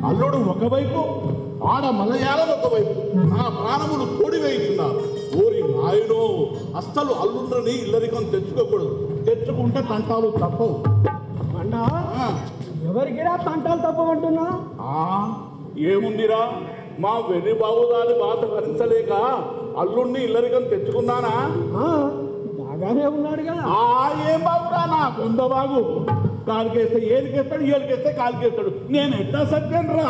అల్లుడు ఒకవైపు ఆడ మలయాళం ఒకవైపు నా ప్రాణములు కోడి వేయుచున్నారు ఓరి నాయనో అస్సలు అల్లుండ్రని ఇల్లరికం తెచ్చుకోకూడదు తెచ్చుకుంటే తంటాలు తప్పవు అన్నా ఆ, ఎవరికిరా తంటాలు తప్పమంటున్నా ఆ, ఏముందిరా మా వెర్రి బాబుదాని బాధ భరించలేక అల్లుణ్ణి ఇల్లరికం తెచ్చుకున్నానా ఆ, బాగానే ఉన్నాడు కదా ఆ ఏం బాబురా నా కొంద బాగు కాలుకేస్తే ఏలికేస్తాడు ఏలికేస్తే కాలుకేస్తాడు నేను ఎట్లా సత్యం రా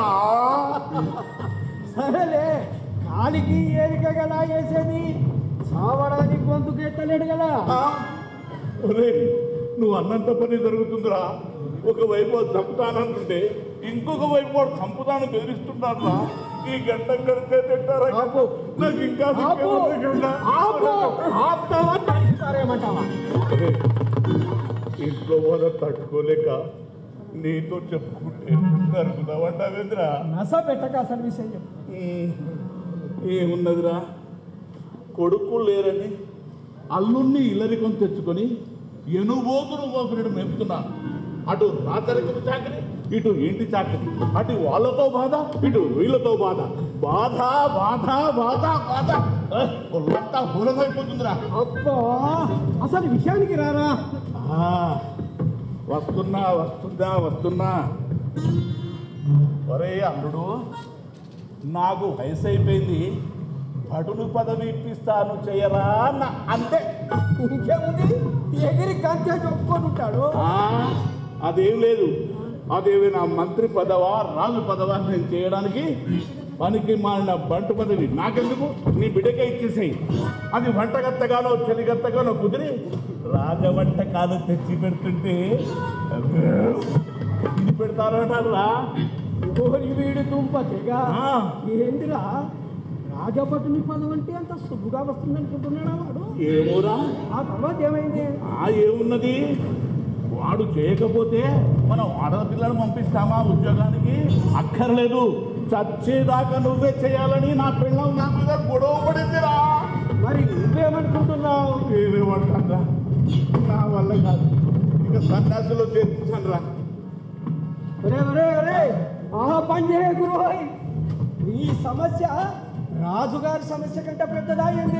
సరేలే కాలికి ఏరిక కదా వేసేది సావడానికి గొంతుకు ఎత్తలేడు కదా ఒరేయ్, నువ్వు అన్నంత పని జరుగుతుందిరా ఒకవైపు వాడు చంపుతానంటుంటే ఇంకొక వైపు వాడు చంపుతాను బెదిరిస్తున్నారా ఈ గంట కడితే తింటారా ఆపు. నాకు ఇంకా ఆపు. దిక్కేమనకుండా. ఆపు. ఆపుతావా నడుస్తారేమంటావా ఒరేయ్, ఇంట్లో వాళ్ళ తట్టుకోలేక నీతో చెప్పుకుంటే నరుకుదామంటావేంద్రా నస పెట్టక అసలు విషయం చెప్పు ఉమ్, ఏమున్నదిరా కొడుకు లేరని అల్లుణ్ణి ఇల్లరికం తెచ్చుకొని ఎనుబోతులు మోపినట్టు మెప్పుతున్నా అటు రాచరికపు చాకరి ఇటు ఇంటి చాకరి అటు వాళ్ళతో బాధ ఇటు వీళ్ళతో బాధ బాధ బాధ బాధ బాధ ఆ, ఒళ్ళంతా హూలమైపోతుందిరా అబ్బా అసలు విషయానికి రారా ఆ, వస్తున్నా వస్తున్నా వస్తున్నా ఒరే అల్లుడు నాకు వయసు అయిపోయింది భటులు పదవి ఇప్పిస్తాను చేయరా అన్న అంతే ఇంకేముంది ఎగిరి గంతే చెప్పుకొని ఉంటాడు ఆ, అదేం లేదు అదేవి నా మంత్రి పదవా రాజు పదవా నేను చేయడానికి పనికి మారిన బంటు పదవి నాకెందుకు నీ బిడ్డకే ఇచ్చేసేయి అది వంటగత్తగానో చెలిగత్తగానో కుదిరి రాజవంటకాలు తెచ్చి పెడుతుంటే అబ్బో, ఇది పెడతారంటారా ఓరి వీడు తుంపతిగా ఆ. ఏందిరా రాజభటుని పదం అంటే అంత సుబ్బుగా వస్తుంది అనుకుంటున్నాడా వాడు ఏమోరా ఆ తర్వాత ఏమైంది ఆ ఏమున్నది వాడు చేయకపోతే మనం ఆడపిల్లను పంపిస్తామా ఉద్యోగానికి అక్కర్లేదు చచ్చేదాకా నువ్వే చేయాలని నా పిల్లం నా మీద గొడవ పడిందిరా మరి నువ్వేమనుకుంటున్నావు ఏమేమంటారా నా వల్ల కాదు ఇక సన్యాసులో చేర్పించాను రా ఒరే ఒరే ఒరే ఆ పని చేయ గురువాయ్ ఈ సమస్య రాజుగారి సమస్య కంటే పెద్దదా ఏంది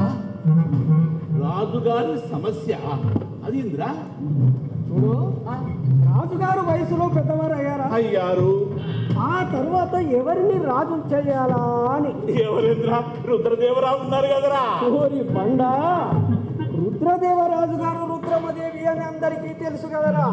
రాజుగారి సమస్య అది ఇంద్రా చూడు రాజుగారు వయసులో పెద్దవారు అయ్యారా అయ్యారు ఆ తర్వాత ఎవరిని రాజు చేయాలా అని ఎవరేంద్రా రుద్రదేవరావు ఉన్నారు కదరా ఓరి బండ రుద్రదేవరాజు గారు రుద్రమదేవి అని అందరికీ తెలుసు కదరా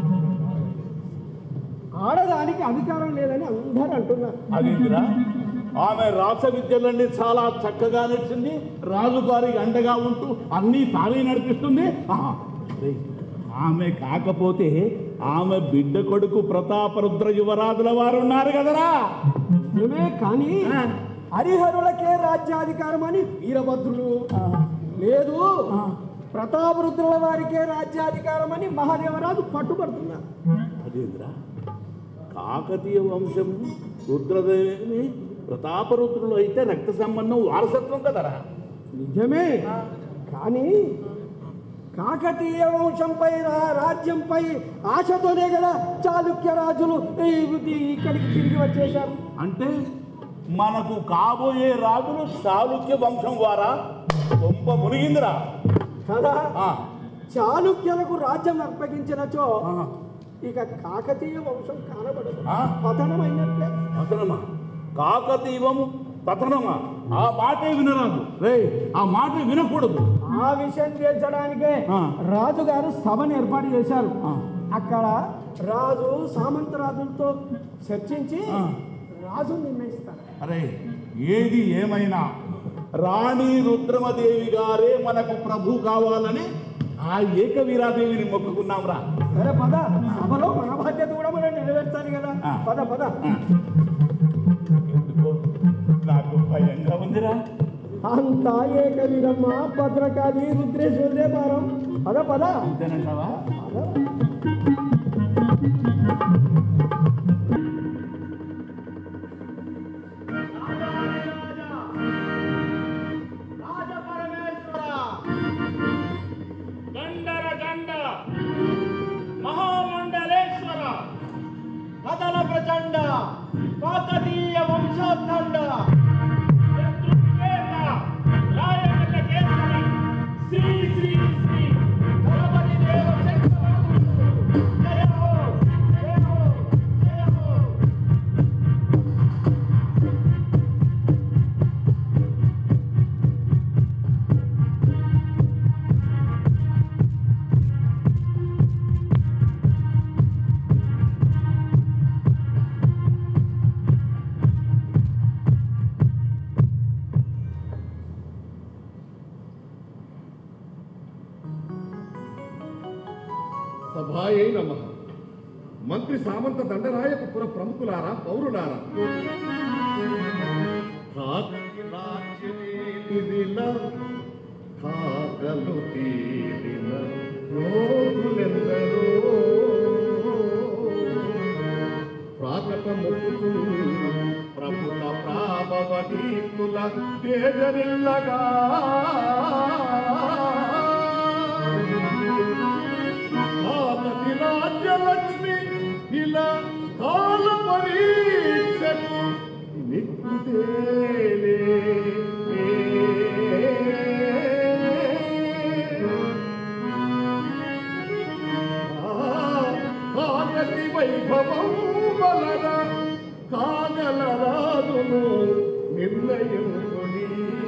ఆడదానికి అధికారం లేదని అందరూ అంటున్నారు అదేంటిరా ఆమె రాస విద్యలన్నీ చాలా చక్కగా నడిచింది రాజుగారికి అండగా ఉంటూ అన్నీ తానే నడిపిస్తుంది ఆహా, రేయ్, ఆమె కాకపోతే ఆమె బిడ్డ కొడుకు ప్రతాపరుద్ర యువరాజుల వారు ఉన్నారు కదరా నిజమే కానీ ఆ. హరిహరులకే రాజ్యాధికారం అని వీరభద్రులు లేదు ప్రతాపరుద్రుల వారికే రాజ్యాధికారం అని మహాదేవరాజు పట్టుబడుతున్నారు అదేంద్రా కాకతీయ వంశం రుద్రదేవి ప్రతాపరుద్రులు అయితే రక్త సంబంధం వారసత్వం కదరా నిజమే కానీ కాకతీయ వంశంపై రా- రాజ్యంపై ఆశతోనే కదా చాళుక్య రాజులు ఈ- ఈ- ఇక్కడికి తిరిగి వచ్చేశారు అంటే మనకు కాబోయే రాజులు చాళుక్య వంశం వారా గొప్ప మునిగిందిరా కదా ఆ, చాళుక్యులకు రాజ్యం అప్పగించినచో ఆ, ఇక కాకతీయ వంశం కానబడదు ఆ? పతనమైనట్లే పతనమా కాకతీయము పతనమా ఆ మాటే వినరాదు రే ఆ మాట వినకూడదు ఆ విషయం తేల్చడానికే ఆ. రాజుగారు సభను ఏర్పాటు చేశారు ఆ. అక్కడ రాజు సామంత రాజులతో చర్చించి ఆ. రాజు నిర్ణయిస్తారు అరే ఏది ఏమైనా రాణి రుద్రమదేవి గారే మనకు ప్రభు కావాలని ఆ ఏకవీరాదేవిని మొక్కుకున్నాం రా సరే పద సభలో మన బాధ్యత కూడా మనం నెరవేర్చాలి కదా ఆ. పద పద ఎందుకో నాకు భయంగా ఉందిరా అంతా ఏకవీరమ్మ భద్రకాళి రుద్రేశ్వరుడే భారం పద పద అంతేనంటావా పద. గండర గండ మహామండలేశ్వర కథన ప్రతి ప్రచండ కాకతీయ వంశోత్తండ శత్రుకేత రాయణక కేసరి శ్రీ శ్రీ శ్రీ గణపతి దేవ చక్రవర్తి జయ హో జయ హో జయ హో సభాయై నమ మంత్రి సామంత దండరాయక పుర ప్రముఖులారా పౌరులారా కాకతి రాజ్యమేలిదిల, కాకలు తీరిన యోధులెందరో ప్రాకట మొక్కుతూ ప్రభుత ప్రాభవదీపుల తేజరిల్లగా భారతి రాజ్యలక్ష్మి ఇలా కాల పరీక్షకు నిక్కుదేలే కాగతి వైభవం వలన కాగల రాజును నిర్ణయం కొని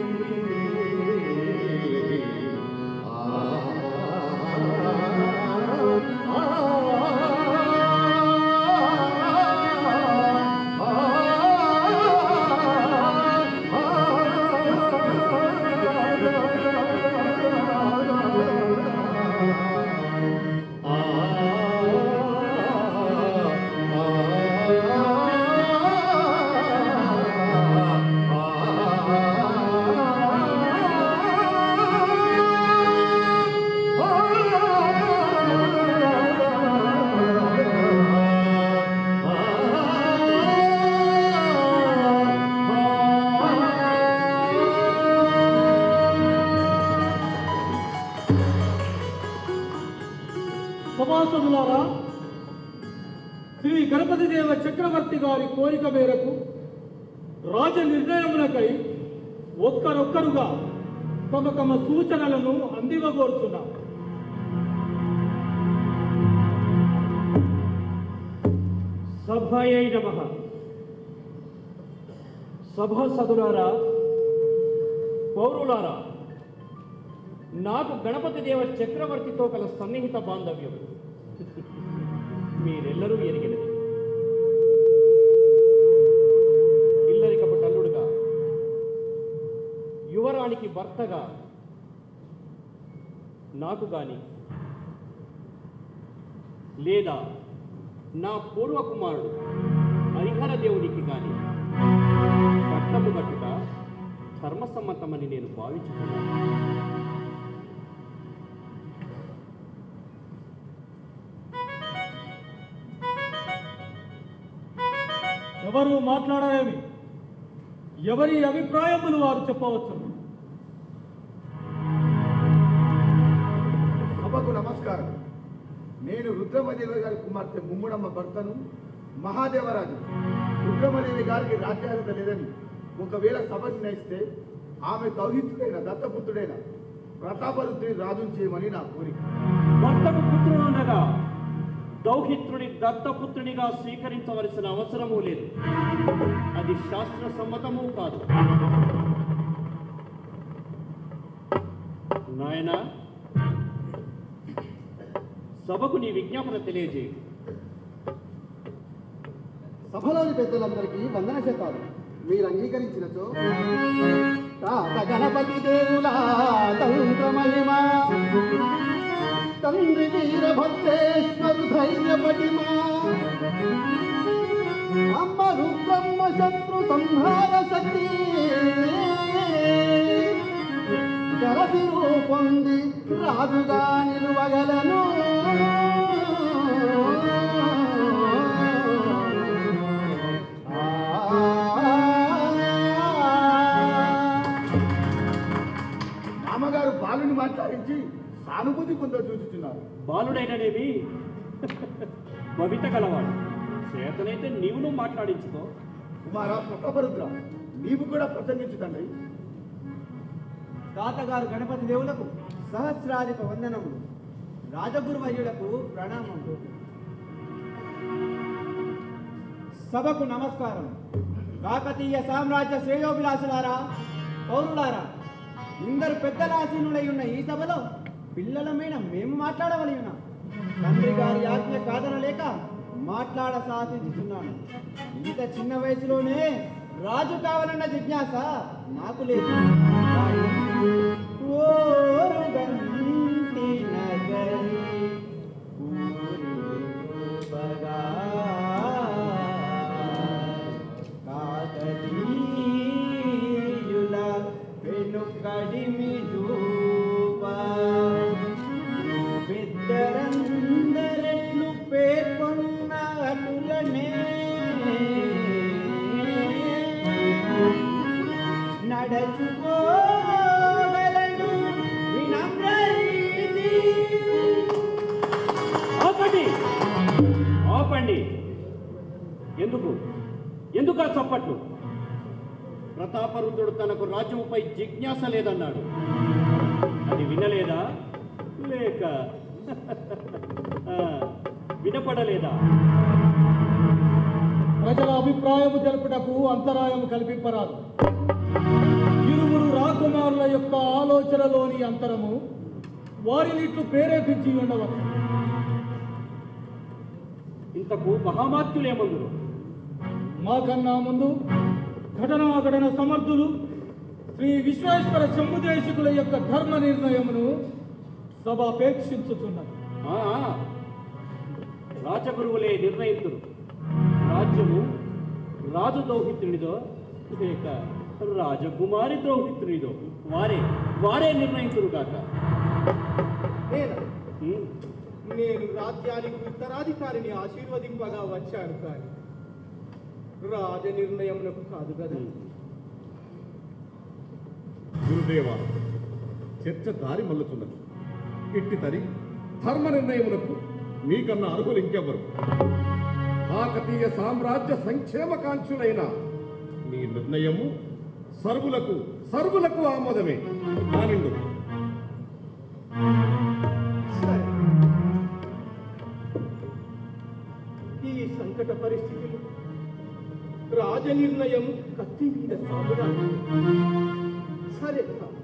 సభాసదులారా శ్రీ గణపతి దేవ చక్రవర్తి గారి కోరిక మేరకు రాజ నిర్ణయములకై ఒక్కరొక్కరుగా తమ తమ సూచనలను అందివగోరుచున్నాం సభయై నమ సభాసదులారా పౌరులారా నాకు గణపతి దేవ చక్రవర్తితో కల సన్నిహిత బాంధవ్యం మీరెల్లరూ ఎరిగినది ఇల్లరికపు తల్లుడుగా యువరానికి భర్తగా నాకు గాని లేదా నా పూర్వ కుమారుడు హరిహర దేవునికి గాని పట్టము గట్టుట ధర్మసమ్మతమని నేను భావించుకున్నాను ఎవరు మాట్లాడలేమి ఎవరి అభిప్రాయములు వారు చెప్పవచ్చు సభకు నమస్కారం నేను రుద్రమదేవి గారి కుమార్తె ముమ్ముడమ్మ భర్తను మహాదేవరాజు రుద్రమదేవి గారికి రాజ్యాధిత లేదని ఒకవేళ సభ నిర్ణయిస్తే ఆమె దౌహిత్రుడైన దత్తపుత్రుడైన ప్రతాపరుద్రి రాజును చేయమని నా కోరిక భర్తకు పుత్రుడుండగా దౌహిత్రుని దత్తపుత్రునిగా స్వీకరించవలసిన అవసరమూ లేదు అది శాస్త్ర సమ్మతమూ కాదు నాయన సభకు నీ విజ్ఞాపన తెలియజేయు సభలోని పెద్దలందరికీ వందన శతాలు మీరు అంగీకరించినచో తాత గణపతి దేవుల తంత్ర మహిమ తండ్రి వీరభద్రేశ్వరు ధైర్య పటిమ అమ్మ రుద్రమ్మ శత్రు సంహార శక్తి కలసి రూపొంది రాజుగా నిలువగలను మామగారు బాలుని మాట్లాడించి సానుభూతి కొంత చూచుతున్నారు బాలుడైననేవి భవిత గలవాడు చేతనైతే నీవును మాట్లాడించుకో కుమార ప్రతాపరుద్ర నీవు కూడా ప్రసంగించు తండ్రి తాతగారు గణపతి దేవులకు సహస్రాధిక వందనములు రాజగురు వర్యులకు ప్రణామములు సభకు నమస్కారం కాకతీయ సామ్రాజ్య శ్రేయోభిలాసులారా పౌరులారా ఇందరు పెద్దలాసీనులై ఉన్న ఈ సభలో పిల్లలమైన మేము మాట్లాడవలి ఉన్నాం తండ్రి గారి ఆజ్ఞ కాదనలేక మాట్లాడ సాధించుతున్నాను ఇంత చిన్న వయసులోనే రాజు కావాలన్న జిజ్ఞాస నాకు లేదు కానీ ఓరుగంటి నగరి ఊరిరుపగా కాకతీయుల వెనుకడిమి చూప పెద్దరందరెట్లు పేర్కొన్న అటులనే నడచుకోగలను వినమ్ర రీతి. ఆపండి ఆపండి ఎందుకు ఎందుకు ఆ చప్పట్లు ప్రతాపరుద్రుడు తనకు రాజ్యముపై జిజ్ఞాస లేదన్నాడు అది వినలేదా లేక ఆ, వినపడలేదా ప్రజల అభిప్రాయము తెలుపుటకు అంతరాయము కల్పింపరాదు ఇరువురు రాకుమారుల యొక్క ఆలోచనలోని అంతరము వారినిట్లు ప్రేరేపించి ఉండవచ్చు ఇంతకు మహామాత్యులేమందురు మాకన్నా ముందు ఘటనాఘటన సమర్థులు శ్రీ విశ్వేశ్వర శంభుదేశికుల యొక్క ధర్మ నిర్ణయమును సభ అపేక్షించుతున్నది ఆ, రాజగురువులే నిర్ణయింతురు రాజ్యము రాజు దౌహిత్రునిదో లేక రాజకుమారి దౌహిత్రునిదో వారే వారే నిర్ణయింతురు కాక నేనా? ఉమ్, నేను రాజ్యానికి ఉత్తరాధికారిని ఆశీర్వదింపగా వచ్చాను కానీ రాజ నిర్ణయములకు కాదు కదా గురుదేవ చర్చ దారి మల్లుతున్నది ఇట్టి తరి ధర్మ నిర్ణయమునకు మీకన్నా అర్హులు ఇంకెవ్వరు కాకతీయ సామ్రాజ్య సంక్షేమ కాంక్షులైన మీ నిర్ణయము సర్వులకు సర్వులకు ఆమోదమే కానిండు సరే. ఈ సంకట పరిస్థితిలో రాజ నిర్ణయం కత్తి మీద సాగుదా సరే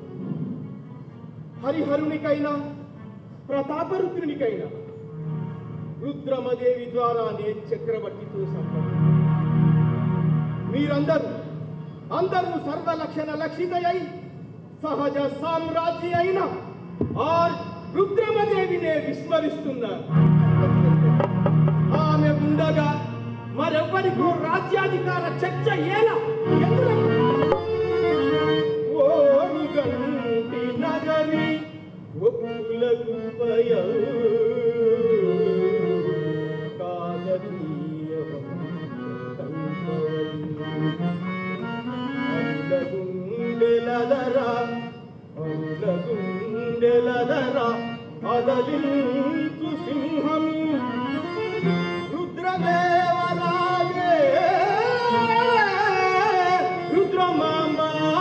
హరిహరునికైనా ప్రతాపరుద్రునికైనా రుద్రమదేవి ద్వారానే చక్రవర్తితో సంబంధం మీరందరూ అందరూ సర్వలక్షణ లక్షితయై సహజ సామ్రాజ్య అయిన ఆ రుద్రమదేవినే విస్మరిస్తున్నారు ఆమె ఉండగా మరెవ్వరికో రాజ్యాధికార చర్చ ఏలా ఎందులకు? ఓరుగంటి నగరి ఒప్పులకు భయం కాకతీయ అందగుండెలదరా అందగుండెలదరా అదలింతు సింహము రుద్రదేవరాజే రుద్రమామ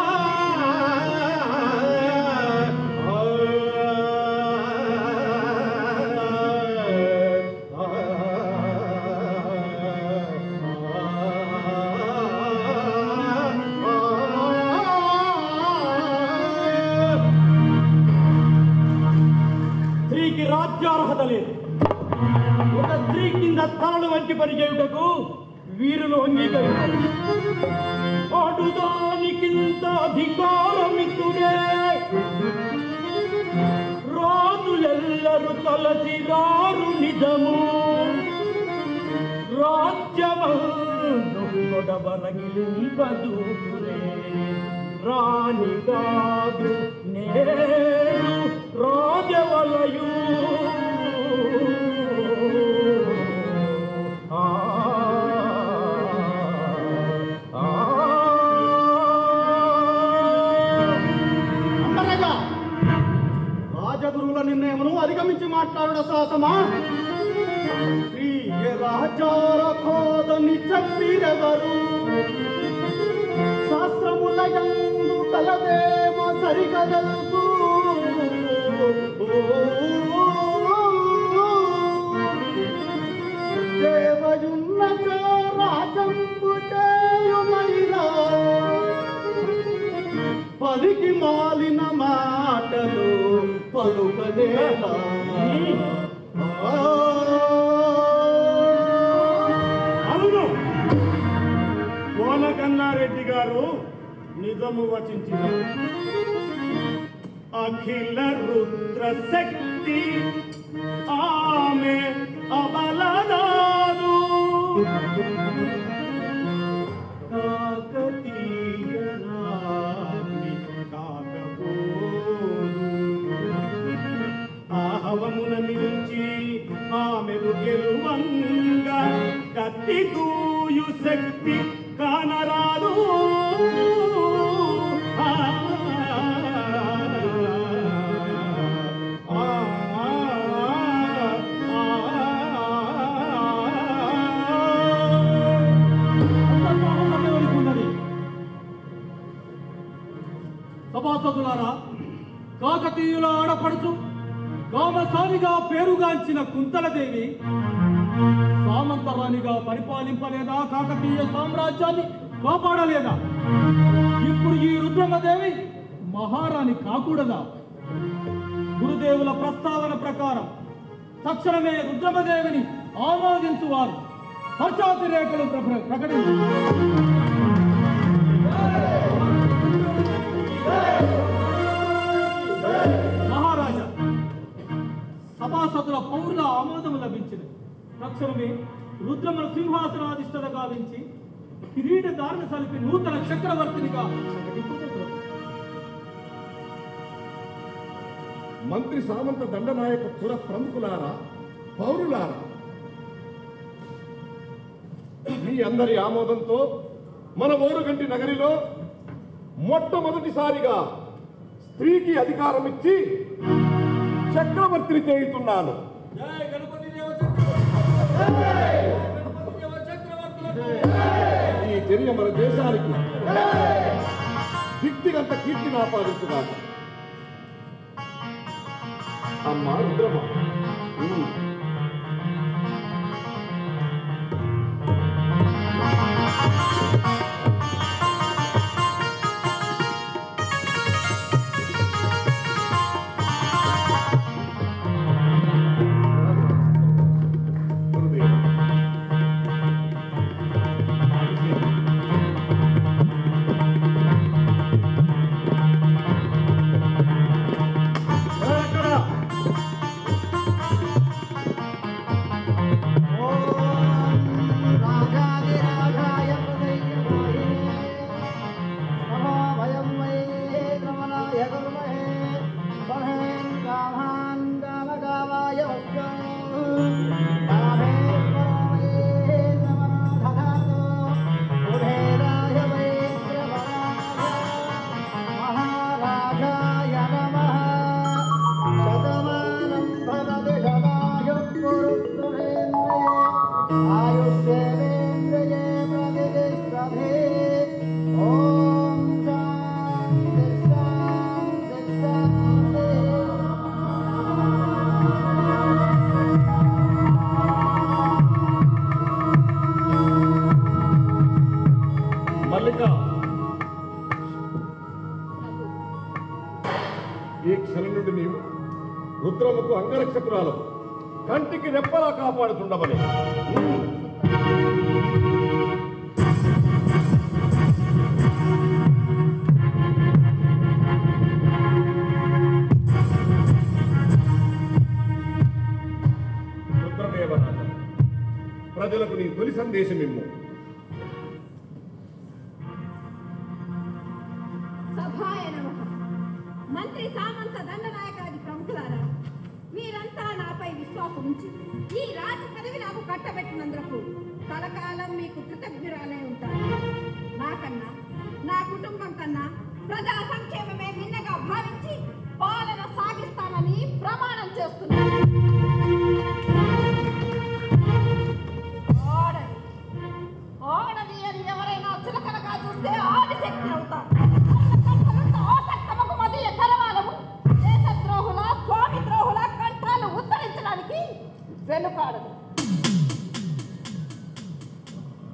స్త్రీకి రాజ్యార్హత లేదు ఒక స్త్రీ కింద తలలు వంచి పని చేయుటకు వీరులు అంగీకరించారు అటుదానికింత అధికారమితుడే రాజులెల్లరు తలసి రారు నిజము రాజ్యమొడవరగిలింపదూరే రాణి కాదు నేడు రాజవలయు ఆ, ఆ. అందరగా రాజగురువుల నిర్ణయమును అధిగమించి మాట్లాడుట సాహసమా శ్రీ రాజారథోర వీరెవరు శాస్త్రములయందు కలదేమో సరిగదల్పు దేవయున్నచో రాజంబు చేయుమైనా పలికి మాలిన మాటలు పలుకనేలా అవును కోనకన్నారెడ్డి గారు నిజము వచించిన అఖిల రుద్ర శక్తి ఆమె అబలదాదు కాకతీయ రాణి కాకపోదు ఆహవమున నిలిచి ఆమెను గెలువంగా కత్తి దూయు శక్తి కానరాదు ఆ, ఆ, అంత సాహసం ఎవరికి ఉన్నది సభాసదులారా కాకతీయుల ఆడపడుచు కామసారిగా పేరుగాంచిన కుంతలదేవి సామంతరాణిగా పరిపాలింపలేదా కాకతీయ సామ్రాజ్యాన్ని కాపాడలేదా ఇప్పుడు ఈ రుద్రమదేవి మహారాణి కాకూడదా గురుదేవుల ప్రస్తావన ప్రకారం తక్షణమే రుద్రమదేవిని ఆమోదించువారు హర్షాతిరేకలు ప్ర- ప్రకటించు మహారాజా సభాసదుల పౌరుల ఆమోదము లభించింది తక్షణమే రుద్రమల సింహాసనాధిష్ఠత గావించి కిరీట దారిని సలిపి నూతన చక్రవర్తినిగా ప్రకటింపబోతున్నాడు. మంత్రి సామంత దండనాయక పుర ప్రముఖులారా పౌరులారా మీ అందరి ఆమోదంతో మన ఓరుగంటి నగరిలో మొట్టమొదటిసారిగా స్త్రీకి అధికారం ఇచ్చి చక్రవర్తిని చేయుతున్నాను ఈ చర్య మన దేశానికి వ్యక్తిగత కీర్తిని ఆపాదించున్నాను అమ్మా రుద్రమ ఉమ్. గురుదేవ. రాజాదిరాజాయ ప్రదయ్యమాయినే నమో వయం వై రమణాయ కుర్మహే స్వహేన్ కామాన్ కామకామాయ వక్ష్యం కామే పరమయే నమః దధాతో కుబేరాయ వై మహారాజాయ నమః శతమానం భవతి శతాయు పురుషేంద్రియే ఆయుష్యేంద్రియే ప్రతిష్టతే ఓం శాంతి శాంతి శాంతి మల్లిక ఈ క్షణం నుండి నీవు రుద్రముకు అంగరక్షకురాలు కంటికి రెప్పలా కాపాడుతుండమని రుద్రదేవరాజ ప్రజలకు నీ తొలి సందేశం ఇమ్ము సభాయ నమః మంత్రి సామంత దండనాయకాది ప్రముఖులారా మీరంతా నాపై విశ్వాసం ఉంచి ఈ రాజ పదవి నాకు కట్టబెట్టినందుకు కలకాలం మీకు కృతజ్ఞురాలే ఉంటాను నాకన్నా నా కుటుంబం కన్నా ప్రజా సంక్షేమమే మిన్నగా భావించి పాలన సాగిస్తానని ప్రమాణం చేస్తున్నాను ఆడది ఆడది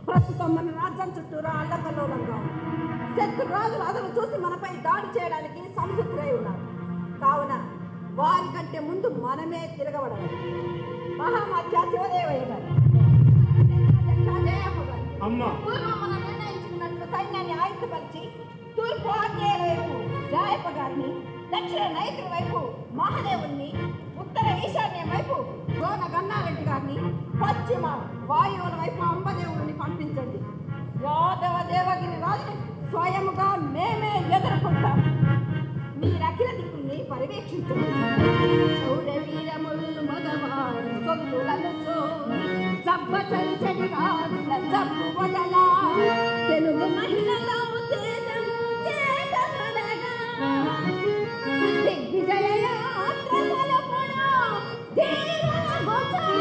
ప్రస్తుతం మన రాజ్యం చుట్టూరా అల్లకల్లోలంగా ఉంది. శత్రు రాజులు అదను చూసి మనపై దాడి చేయడానికి సంసిద్ధులై ఉన్నారు కావున వారి కంటే ముందు మనమే తిరగబడాలి మహామధ్య శివదేవయ్య గారు జయమ్మ గారు. అమ్మా పూర్వం మనం నిర్ణయించుకున్నట్లు సైన్యాన్ని ఆయుధపరిచి తూర్పు ఆగ్నేయుల వైపు జాయప్ప గారిని దక్షిణ నైతుల వైపు మహాదేవుణ్ణి ఉత్తర ఈశాన్యం వైపు గోన గన్నారెడ్డి గారిని పశ్చిమ వాయువుల వైపు అంబదేవుడిని పంపించండి యాదవ దేవగిరి రాజుని స్వయముగా మేమే ఎదుర్కొంటాం మీరు అఖిల దిక్కుల్ని పర్యవేక్షించండి శౌర్య వీరములు మగవారు సొత్తులనుచో జబ్బ చలిచడి రాజుల జబ్బు వదల తెలుగు మహిళల తేజము చేతనడగా దిగ్విజయ యాత్ర తలపున ధీరుల గోచరం.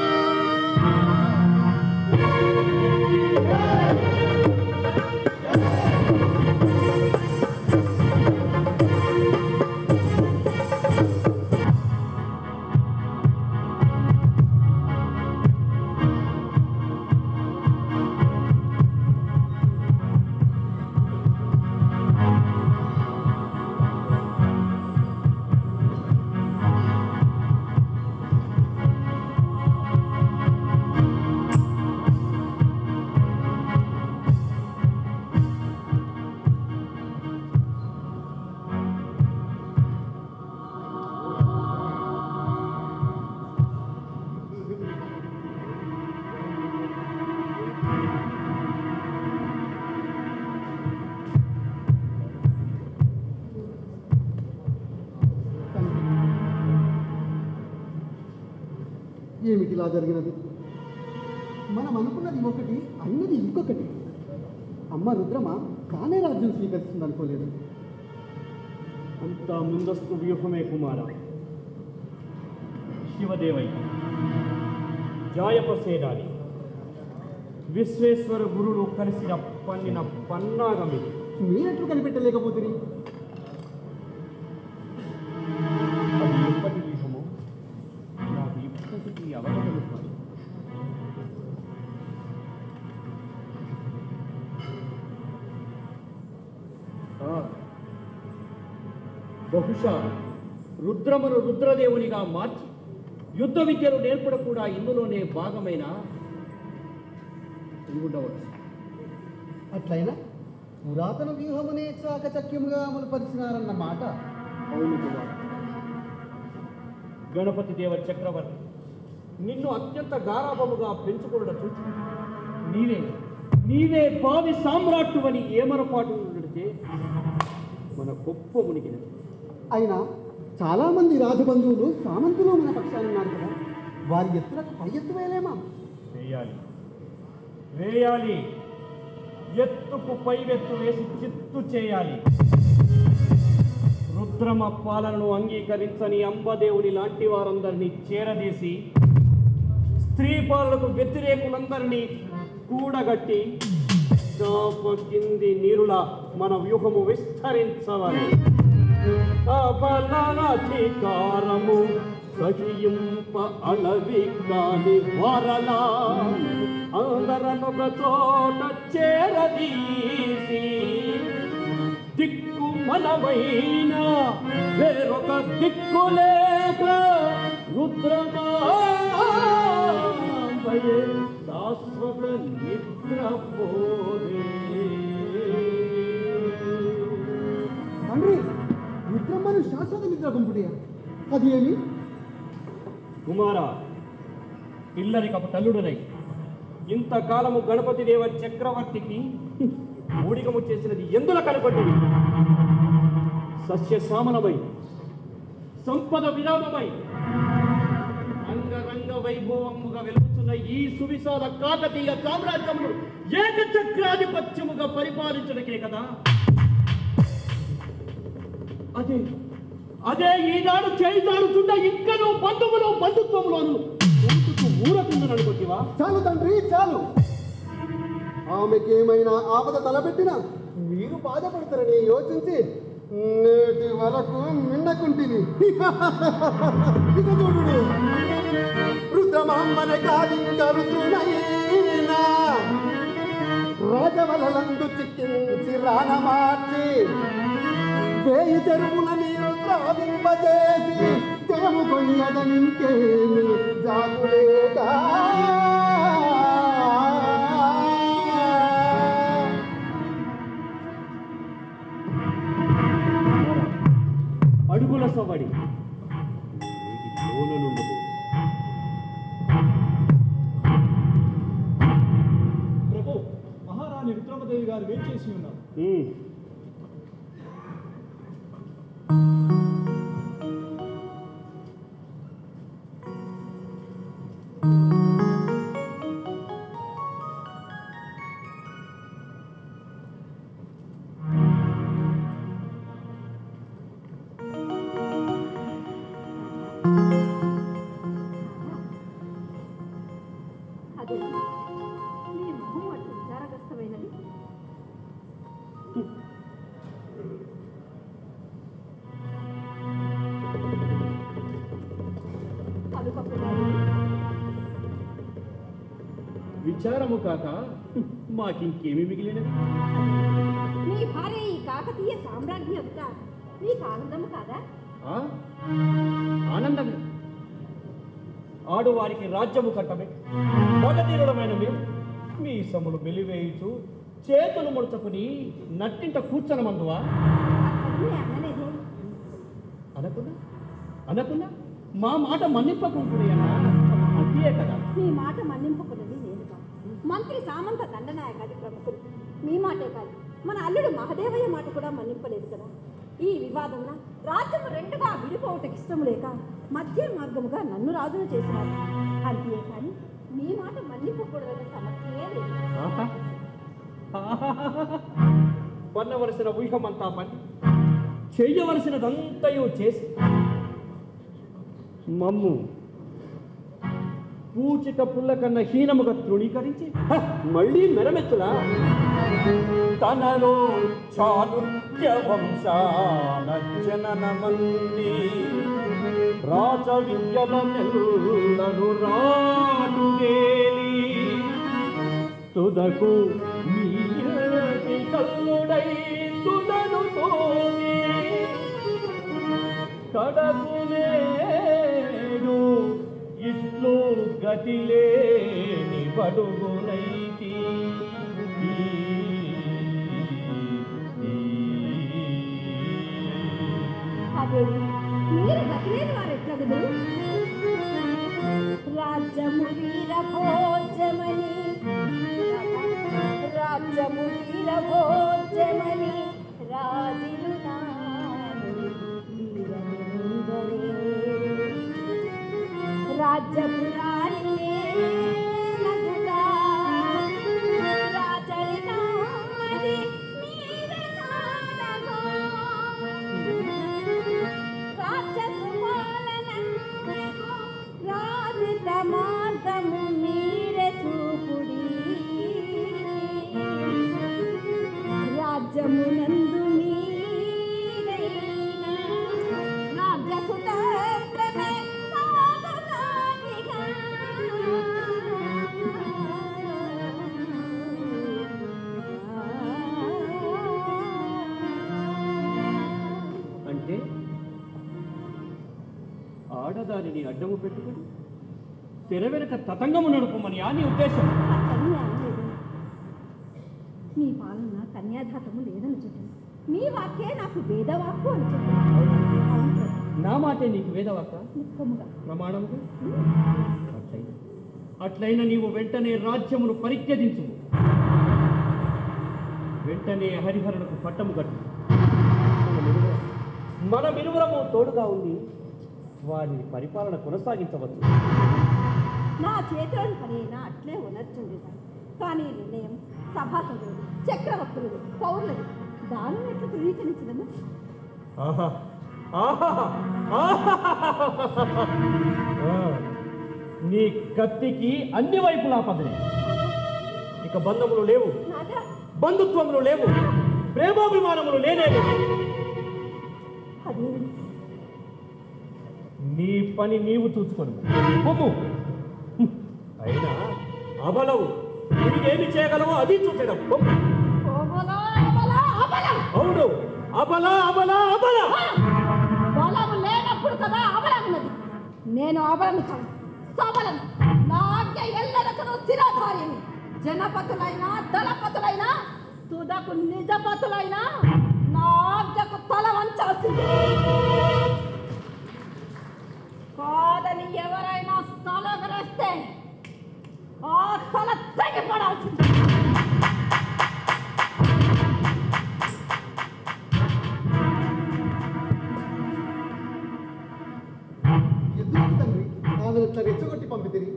ఏమిటి ఇలా జరిగినది మనం అనుకున్నది ఒకటి అయినది ఇంకొకటి అమ్మ రుద్రమ తానే రాజ్యం స్వీకరిస్తుంది అనుకోలేదు అంతా ముందస్తు వ్యూహమే కుమార శివదేవయ్య జాయపసేనాని విశ్వేశ్వర గురుడు కలిసిన పన్నిన పన్నాగమిది మీరెట్లు కనిపెట్టలేకపోతుంది అది ఎప్పటి వ్యూహమో నాకు ఇప్పటికీ అవగమనిస్తాను బహుశా రుద్రమును రుద్రదేవునిగా మార్చి యుద్ధ విద్యలు నేర్పడం కూడా ఇందులోనే భాగమైన ఇది ఉండవచ్చు అట్లయినా పురాతన వ్యూహమునే చాకచక్యముగా అమలు పరిచినారన్న మాట అవును కుమార్ గణపతి దేవ చక్రవర్తి నిన్ను అత్యంత గారాభముగా పెంచుకున్న చూచి నీవే నీవే భావి సామ్రాట్టువని ఏమరపాటు నడితే మన గొప్ప మునిగినది అయినా చాలామంది రాజబంధువులు సామంతులు మన పక్షాన ఉన్నారు కదా వారి ఎత్తులకు పై ఎత్తు వేయలేమా వేయాలి వేయాలి ఎత్తుకు పైవెత్తు వేసి చిత్తు చేయాలి రుద్రమ పాలనను అంగీకరించని అంబదేవుని లాంటి వారందరినీ చేరదీసి స్త్రీ పాలనకు వ్యతిరేకులందరినీ కూడగట్టి చాప కింది నీరులా మన వ్యూహము విస్తరించవాలి అబలాధికారము సహింప అలవి కాని వరలా అందరనొక చోట చేరదీసి దిక్కు మనమైన వేరొక దిక్కు లేక రుద్రమాంబయే శాశ్వత నిద్రపోదే తండ్రి రుద్రమ్మను శాశ్వత నిద్ర గుంపుడియా అది ఏమి కుమార పిల్లరికపు తల్లుడునై ఇంతకాలము గణపతి దేవ చక్రవర్తికి ఊడికము చేసినది ఎందుల కనపడింది సస్య శ్యామలమై సంపద విరామమై రంగరంగ వైభవముగా వెలుగుతున్న ఈ సువిశాల కాకతీయ సామ్రాజ్యమును ఏకచక్రాధిపత్యముగా పరిపాలించడకే కదా అదే అదే ఈనాడు చేయిదాడుచున్న ఇంకనూ బంధువులు బంధుత్వములోను ఊరుకు ఊరకుందని అనుకుంటివా చాలు తండ్రి చాలు ఆమెకేమైనా ఆపద తలపెట్టినా మీరు బాధపడతారని యోచించి నేటి వరకు మిన్నకుంటిని ఇక చూడు రుద్రమమ్మని కాదింక రుద్రునైనా ప్రాణమార్చి వేయి తెరువుల నీరు త్రావింపజేసి తెరము కొయ్యదంకేమి జాగులేక అడుగుల సవడి లోన నుండదు ప్రభు మహారాణి రుద్రమదేవి గారు వేచేసి ఉన్నారు అదే మీ మొహం అటు విచారగ్రస్తమైనది కలుపప్పుగారు విచారము కాక మాకింకేమి మిగిలినది మీ భార్య ఈ కాకతీయ సామ్రాజ్ఞి అంతా మీకు ఆనందము కాదా ఆ? ఆనందమే ఆడువారికి రాజ్యము కట్టమే మగధీరుడమైన మేము మీ సములు మెలివేయుచు చేతులు ముడుచుకుని నట్టింట కూర్చొనమందువా అతన్ని అనలేదే అనకున్నా అనకున్నా మా మాట మన్నింపకుంటున్నా అంతే కదా మీ మాట మన్నింపుకున్నది నేను కాదు మంత్రి సామంత దండనాయకాది ప్రముఖులు మీ మాటే కాదు మన అల్లుడు మహదేవయ్య మాట కూడా మన్నింపలేదు కదా ఈ వివాదమున రాజ్యము రెండుగా విడిపోవటకు ఇష్టం లేక మధ్య మార్గముగా నన్ను రాజును చేసినారు అంతే కానీ మీ మాట మన్నింపకూడదనే సమస్యే లేదు ఆహా. పన్నవలసిన వ్యూహమంతా పని చెయ్యవలసినదంతయు చేసి మమ్ము పూచిక పుల్ల కన్నా హీనముగా తృణీకరించి హ, మళ్ళీ మెరమెత్తులా తనలో చాళుక్య వంశాన జననమంది రాజ విద్యల నెల్లను రాటుగేలి తుదకు నీటి కల్లుడై తుదను తోమి కడకు నేడు ఇట్లు గతిలేని బడుగునైతి అదే మీరు గతిలేని వారు ఎట్లగదు రాజ్యము వీర భోజమని రాజ్యము వీర భోజమని రాజులు నాను వీరముందరే. రాజ్యపురాణినే నగుగా రాజరికమది మీరే నాడగో. రాజిత మార్గము మీరే చూపుడి రాజ్యమునందు మీరైన రాజ్య సుతంత్రమే సాగునాటిగా. అంటే ఆడదానిని అడ్డము పెట్టుకుని తెర వెనుక తతంగము నడుపుమని అని ఉద్దేశం అతన్ని అనలేదు మీ పాలన కన్యాఘాతము లేదని చెప్పాను మీ వాక్యే నాకు వేదవాక్కు అని చెప్పాను అవును ప్రభు. నా మాటే నీకు వేదవాక నిక్కముగా ప్రమాణముగా అట్లయిన అట్లయిన నీవు వెంటనే రాజ్యమును పరిత్యజించు వెంటనే హరిహరులకు పట్టము కట్టు మన మిరువురము తోడుగా ఉంది వారి పరిపాలన కొనసాగించవచ్చు నా చేతిలోని పని అయినా అట్లే ఉనర్చుండేదాన్ని కానీ ఈ నిర్ణయం సభాసదులు చక్రవర్తులు పౌరులు దానిని ఎట్లా ధృవీకరించదను ఆహా! ఆహా! ఆహా! ఆ, నీ కత్తికి అన్ని వైపులా పదిలే ఇక బంధములు లేవు నాదా బంధుత్వములు లేవు ప్రేమాభిమానములు లేనే లేవు. అది నీ పని నీవు చూసుకొని పొమ్ము అయినా అబలవు నువ్వేమి చేయగలవో అది చూసేడం పొమ్ము ఓబలా, ఓబలా, అబలం అవును అబల అబల అబల బలం లేనప్పుడు కదా అబలం ఉన్నది నేను అబలం కాదు సబలం నా ఆజ్ఞ ఎల్లరకును స్థిరధారిని జనపతులైనా దళపతులైనా తుదకు నిజపతులైనా నా ఆజ్ఞకు తల వంచాల్సింది కాదని ఎవరైనా తలగరేస్తే ఆ తల తెగిపడాల్సింది ఎందుకు తండ్రి ఆమె ఇట్లా రెచ్చగొట్టి పంపితిరి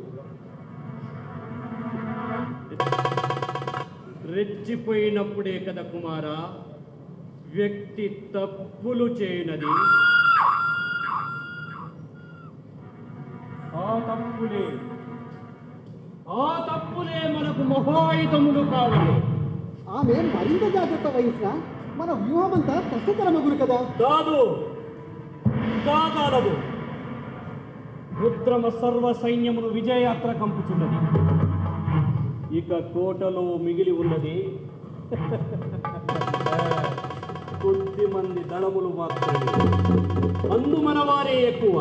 రెచ్చిపోయినప్పుడే కదా కుమారా వ్యక్తి తప్పులు చేయనది ఆ తప్పులే ఆ తప్పులే మనకు మహాయుధములు కావాలి ఆమె మరింత జాగ్రత్త వహించిన మన వ్యూహమంతా కష్టతరమగును కదా కాదు కాదాలదు రుద్రమ సర్వ సైన్యమును విజయయాత్ర కంపుచున్నది ఇక కోటలో మిగిలి ఉన్నది కొద్ది మంది దళములు మాత్రమే అందు మన వారే ఎక్కువ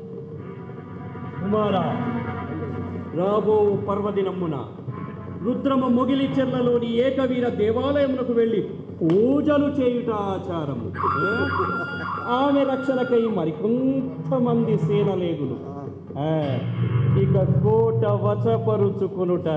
కుమారా రాబో పర్వదినమ్మున రుద్రమ మొగిలి చెర్లలోని ఏకవీర దేవాలయమునకు వెళ్ళి పూజలు చేయుట ఆచారము ఏ? ఆమె రక్షణకై మరికొంతమంది సేనలేగులు ఆ, ఇక కోట వచపరుచుకునుట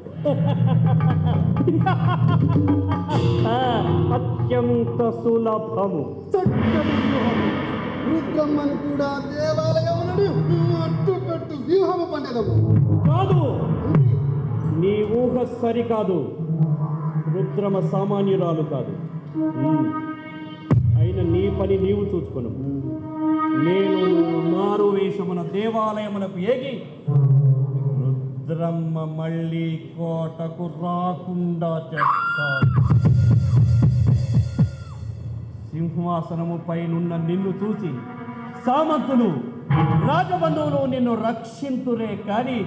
ఆ, అత్యంత సులభము చక్కటి వ్యూహం రుద్రమ్మను కూడా దేవాలయం నుండి అడ్డుపెట్టు వ్యూహము పండేదము కాదు నీ ఊహ సరికాదు రుద్రమ సామాన్యురాలు కాదు ఉమ్. అయిన నీ పని నీవు చూసుకును నేను మారు వేషమున దేవాలయమునకు ఏగి రుద్రమ్మ మళ్ళీ కోటకు రాకుండా చేస్తాను సింహాసనముపై నున్న నిన్ను చూసి సామంతులు రాజబంధువులు నిన్ను రక్షింతురే కానీ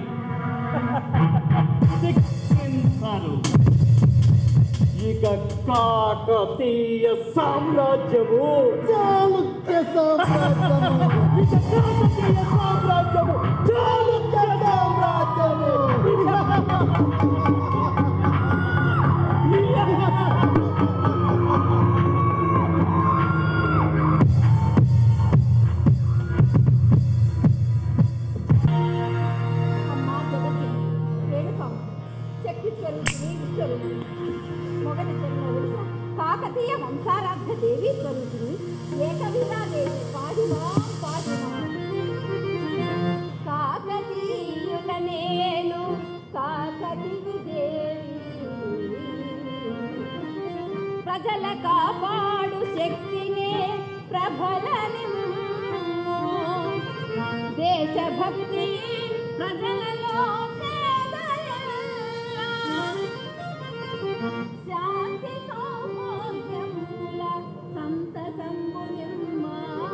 శిక్షించరు ఇక కాకతీయ సామ్రాజ్యము చాళుక్య సామ్రాజ్యము ఇక కాకతీయ సామ్రాజ్యము చాళుక్య సామ్రాజ్యము అమ్మా జగతి రేణుకమ్మ శక్తి స్వరూపిణి విశ్వరూపిణి మొగటి జన్మ ఒడిశ కాకతీయ వంశారాధ్య దేవి స్వరూపిణి ఏకవీరాదేవి పాడివా పాడివా కాకతీయుల నేను కాకతివి దేవి ప్రజల కాపాడు శక్తినే ప్రబలనిమ్ము దేశభక్తి ప్రజలలో పేదయల్లా. శాంతి సౌభాగ్యముల సంతసంబునిమ్మా.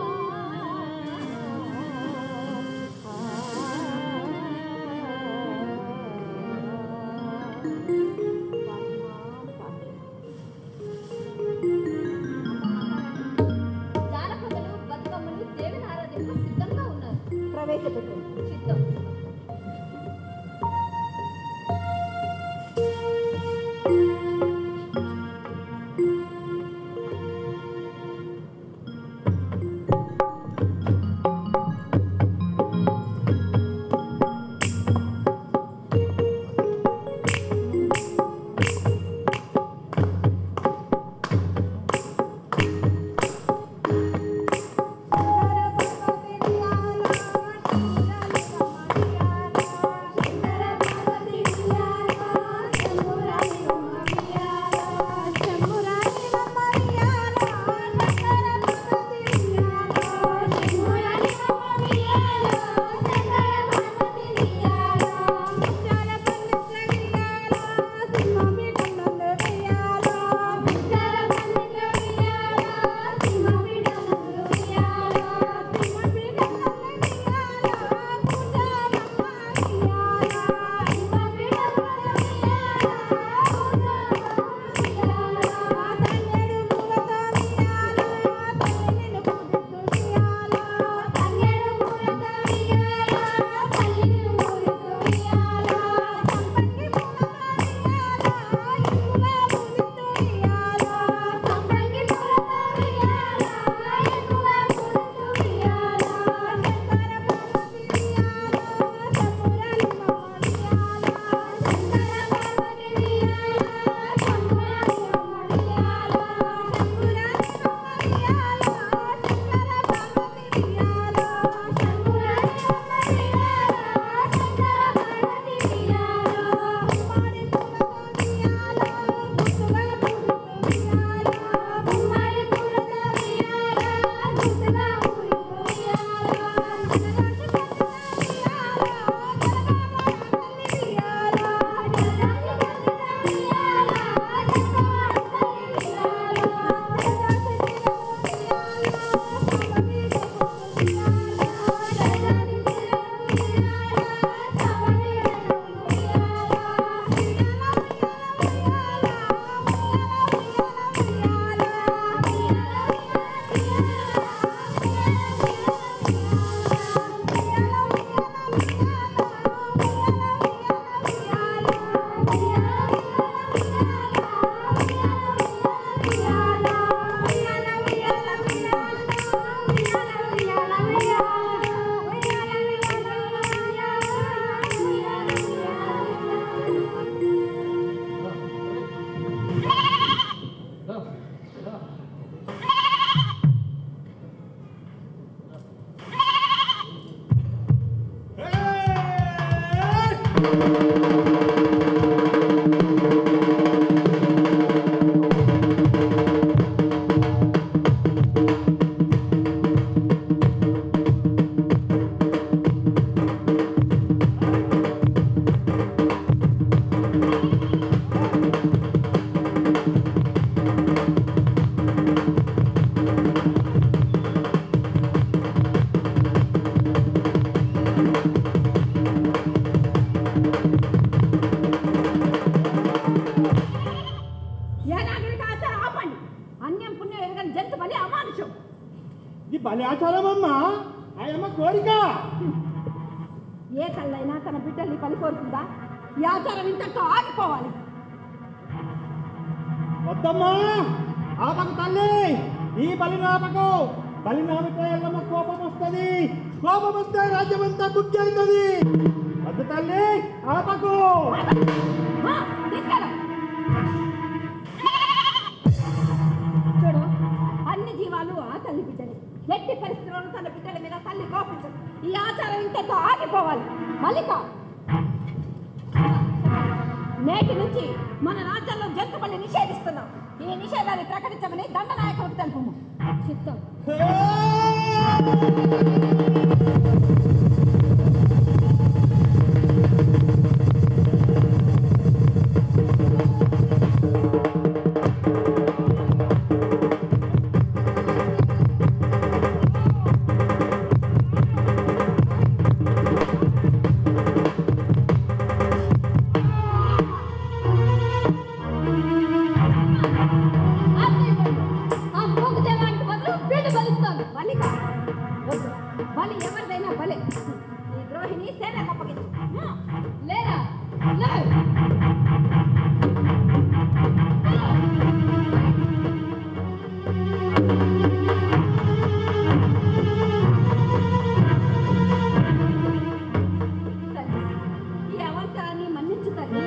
జానపదులు బతుకమ్మలు దేవిని ఆరాధింపు సిద్ధంగా ఉన్నారు ప్రవేశపెట్టండి సిద్ధం ఏ నాగరిక ఆచారం ఆపండి అన్యం పుణ్యం ఎరగని జంతు బలి అమానుషం ఇది బలి ఆచారమమ్మా ఆయమ్మ కోరిక ఏ తల్లైనా తన బిడ్డల్ని బలి కోరుతుందా ఈ ఆచారం ఇంతటితో ఆగిపోవాలి వద్దమ్మా ఆపకు తల్లి ఈ బలి నాపకు బలి నామితే ఎల్లమ్మ కోపం వస్తుంది కోపం వస్తే రాజ్యం అంతా బుద్ధి అవుతుంది వద్దు తల్లి ఆపకు ఆ, తీసుకెళ్ళు. చూడు అన్ని జీవాలు ఆ తల్లి బిడ్డలే ఎట్టి పరిస్థితుల్లోనూ తన బిడ్డల మీద తల్లి కోపించదు ఈ ఆచారం ఇంతటితో ఆగిపోవాలి మల్లిక నేటి నుంచి మన రాజ్యంలో జంతు బలి నిషేధిస్తున్నాం ఈ నిషేధాన్ని ప్రకటించమని దండనాయకులకు తెలుపు చిత్తం ఆ మూగదేవానికి బదులు వీడు బలిస్తాను మల్లిక వద్దు. బలి ఎవరిదైనా బలే ఈ ద్రోహిని సేనకు అప్పగించు లేరా లే తల్లి, ఈ అవంతరాన్ని మన్నించు తల్లి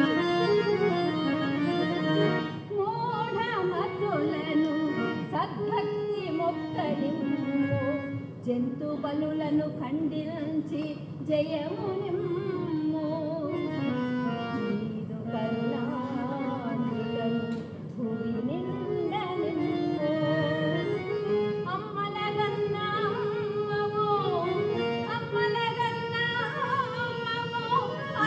మూఢమతులను సద్భక్తి మొక్కలిమ్ము జంతు బలులను ఖండించి జయమునిమ్ము నీదు కరుణానిలను భువి నిండనిమ్ము అమ్మలగన్న అమ్మవు అమ్మలగన్న అమ్మవు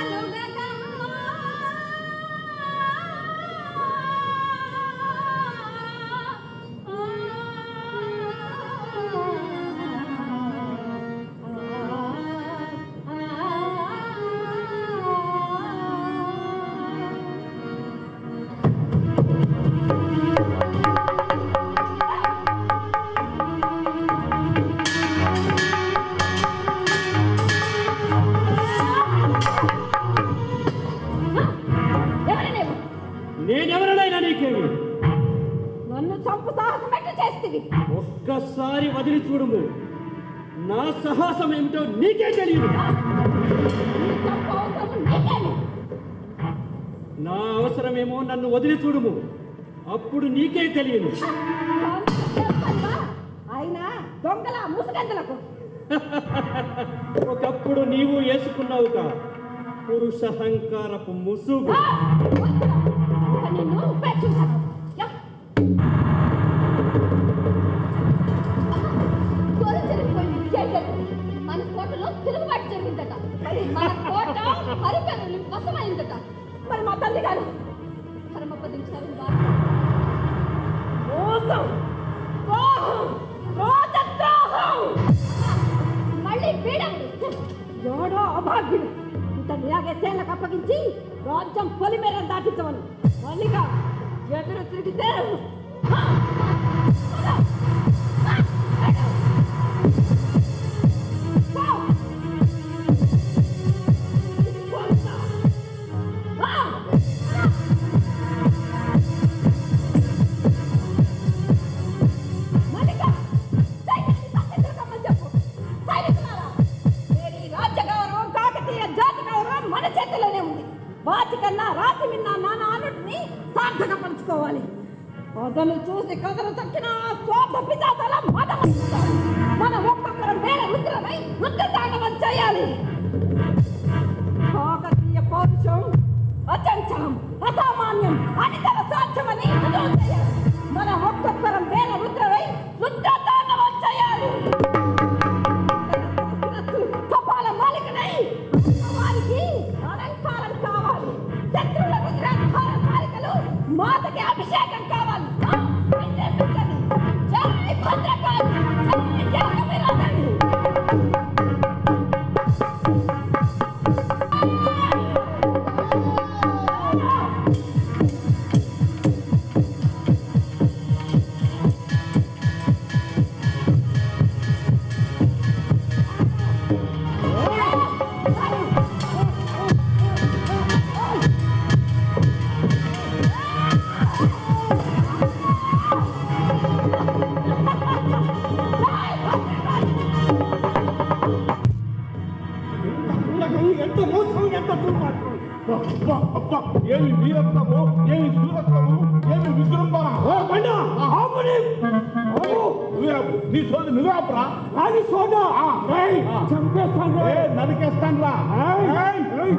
ఎవరనేవు నేనెవరినైనా నీకేమి నన్ను చంపు సాహసం ఎట్లా చేస్తుంది ఒక్కసారి వదిలి చూడుము నా సాహసం ఏమిటో నీకే తెలియదు చంపు అవసరం నీకేమి నా అవసరమేమో నన్ను వదిలి చూడుము అప్పుడు నీకే తెలియదు చేస్తావా? అయినా దొంగల ముసుగందులకు ఒకప్పుడు నీవు వేసుకున్నావుగా పురుషహంకారపు ముసుగు ఆ! వద్దురా. ఇక నిన్ను ఉపేక్షించను. యా. కోర జరిగిపోయింది జయగలు మన కోటలో తిరుగుబాటు జరిగిందట మన కోట హరికనులు వశమైందట మరి మా తల్లి గారు పరమపదించారు మోసం ద్రోహం రాజద్రోహం మళ్ళీ వీడండి ఎవడో అభాగ్యుడు ఇతను ఇలాగే సేనలకు అప్పగించి రాజ్యం పొలిమేర దాటించవను మల్లిగా ఎదురు తిరిగితే ఆ! పద! ఆ! వెళ్ళు! పో! పోతా! ఆ! మల్లిక సైన్యాన్ని తప్పించకమ్మని చెప్పు సైనికులారా నేడు ఈ రాజ్య గౌరవం కాకతీయ జాతి గౌరవం మన చేతిలోనే ఉంది వాటి కన్నా రాతి మిన్న నాన్న అనుడిని సార్థకపరుచుకోవాలి అతను చూసి కథలు తక్కిన ఆ స్వార్థ పిజాతల మదం మన ఒక్కొక్కరు వేల రుద్రమై రుద్ర తాండవం చేయాలి కాకతీయ పౌరుషం అచంచలం అసామాన్యం అనితర సాధ్యమని రుజువు చేయాలి మన ఒక్కొక్కరం వేల రుద్రమై రుద్ర తాండవం చేయాలి కపాల మాలికనై వారికి అలంకారం కావాలి శత్రువుల రుద్రాంకార మాలికలు మాతకి అభిషేకం కావాలి ఆ, విజృంభించండి. జై భద్రకాళి జై జగవిరాజని నీ సోది నువ్వే ఆపురా రాని సోదా ఆ. రేయ్, ఆ. చంపేస్తాను ఏ, రేయ్. నరికేస్తాను రా ఏయ్, ఏయ్.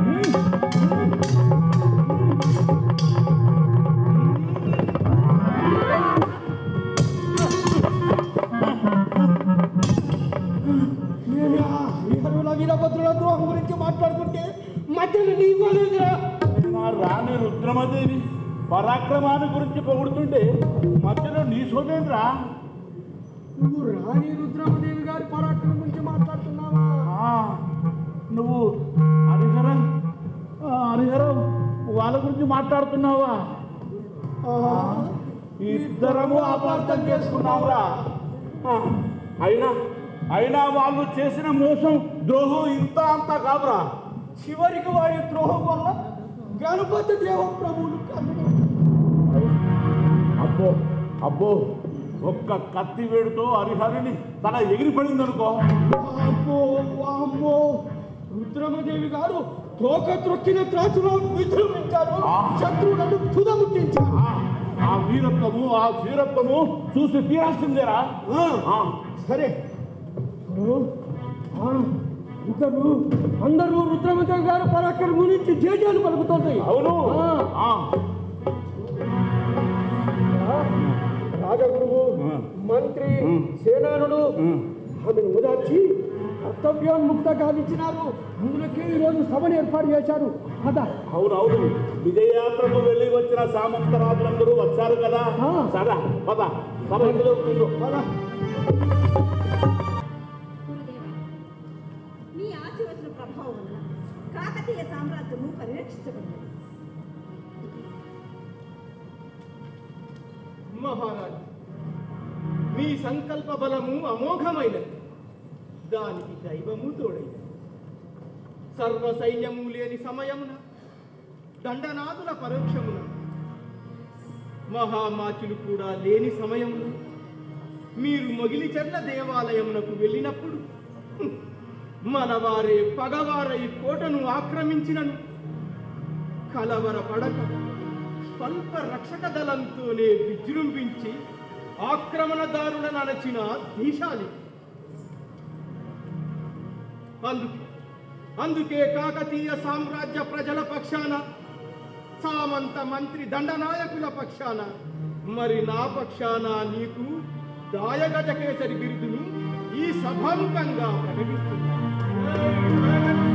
ఏరా, వీరుల వీరభద్రుల ద్రోహం గురించి మాట్లాడుకుంటే మధ్యలో నీ పోలేదురా నా రాణి రుద్రమదేవి పరాక్రమాన్ని గురించి పొగుడుతుంటే మధ్యలో నీ సోదేంద్రా నువ్వు రాణి రుద్రమదేవి గారి పరాక్రమం గురించి మాట్లాడుతున్నావా ఆ, నువ్వు హరిహరం ఆ, హరిహరం వాళ్ళ గురించి మాట్లాడుతున్నావా ఆ, ఇద్దరము అపార్థం చేసుకున్నావురా ఆ, అయినా అయినా వాళ్ళు చేసిన మోసం ద్రోహం ఇంత అంత కాదురా చివరికి వారి ద్రోహం వల్ల గణపతి దేవ ప్రభువులు కన్ను అబ్బో అబ్బో ఒక్క కత్తి వేడుతో హరిహరిని తన ఎగిరిపడింది అనుకో అమ్మో అమ్మో రుద్రమదేవి గారు తోక త్రొక్కిన త్రాచులో విజృంభించారు ఆ. శత్రువులను తుదముట్టించారు ఆ, ఆ వీరత్వము ఆ వీరత్వము చూసి తీరాల్సిందేరా ఆ, ఆ, సరే ఓ, ఆ, ఇద్దరు అందరూ రుద్రమదేవి గారు పరాక్రమం గురించి జేజాలు పలుకుతుంది అవును ఆ. ఆ, రాజగురువు ఆ. మంత్రి ఉం. సేనానుడు ఉం. ఆమెను ఓదార్చి కర్తవ్యోన్ముక్త గావించినారు అందులోకి ఈరోజు సభను ఏర్పాటు చేశారు అదా అవును అవును విజయయాత్రకు వెళ్ళి వచ్చిన సామంతరాజులందరూ వచ్చారు కదా ఆ. సదా పద సభ ఇందులో కూర్చో. గురుదేవా మీ ఆశీర్వచన ప్రభావం వలన కాకతీయ సామ్రాజ్యము పరిరక్షించబడింది మహారాజు మీ సంకల్ప బలము అమోఘమైనది దానికి దైవము తోడైనది సర్వ సైన్యము లేని సమయమున దండనాథుల పరోక్షమున మహామాచులు కూడా లేని సమయమున మీరు మొగిలిచెర్ల దేవాలయమునకు వెళ్ళినప్పుడు హ్మ్, మనవారే పగవారై కోటను ఆక్రమించినను కలవర పడక స్వల్ప రక్షక దళంతోనే విజృంభించి ఆక్రమణదారులను అణచిన దేశాలి అందుకే అందుకే కాకతీయ సామ్రాజ్య ప్రజల పక్షాన సామంత మంత్రి దండనాయకుల పక్షాన మరి నా పక్షాన నీకు దాయగజకేసరి బిరుదును ఈ సభాముఖంగా ప్రకటిస్తున్నాను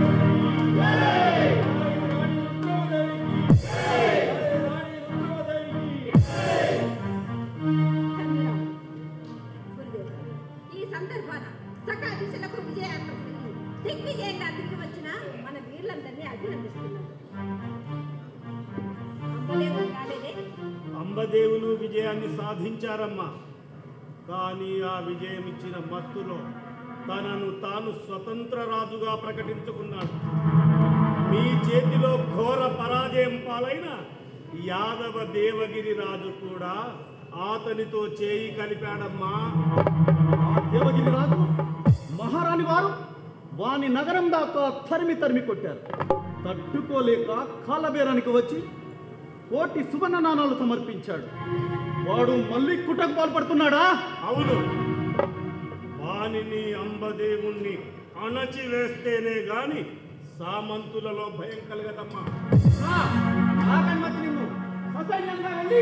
ధన్యవాదాలు. గురుదేవా, ఈ సందర్భాన సకల దిశలకు విజయాత్మ కలిగి దిగ్విజయంగా తిరిగి వచ్చిన మన వీరులందరినీ అభినందిస్తున్నాను అంబదేవుడు రాలేదే అంబదేవులు విజయాన్ని సాధించారమ్మా కానీ ఆ విజయం ఇచ్చిన మత్తులో తనను తాను స్వతంత్ర రాజుగా ప్రకటించుకున్నాడు మీ చేతిలో ఘోర పరాజయం పాలైన యాదవ దేవగిరి రాజు కూడా అతనితో చేయి కలిపాడమ్మా దేవగిరి రాజు మహారాణి వారు వాని నగరం దాకా తరిమి తరిమి కొట్టారు తట్టుకోలేక కాలబేరానికి వచ్చి కోటి సువర్ణ నాణాలు సమర్పించాడు వాడు మళ్ళీ కుట్రకు పాల్పడుతున్నాడా అవును వానిని అంబదేవుణ్ణి అణచివేస్తేనే గాని సామంతులలో భయం కలగదమ్మా ఆగన్మతి నిన్ను ససైన్యంగా వెళ్ళి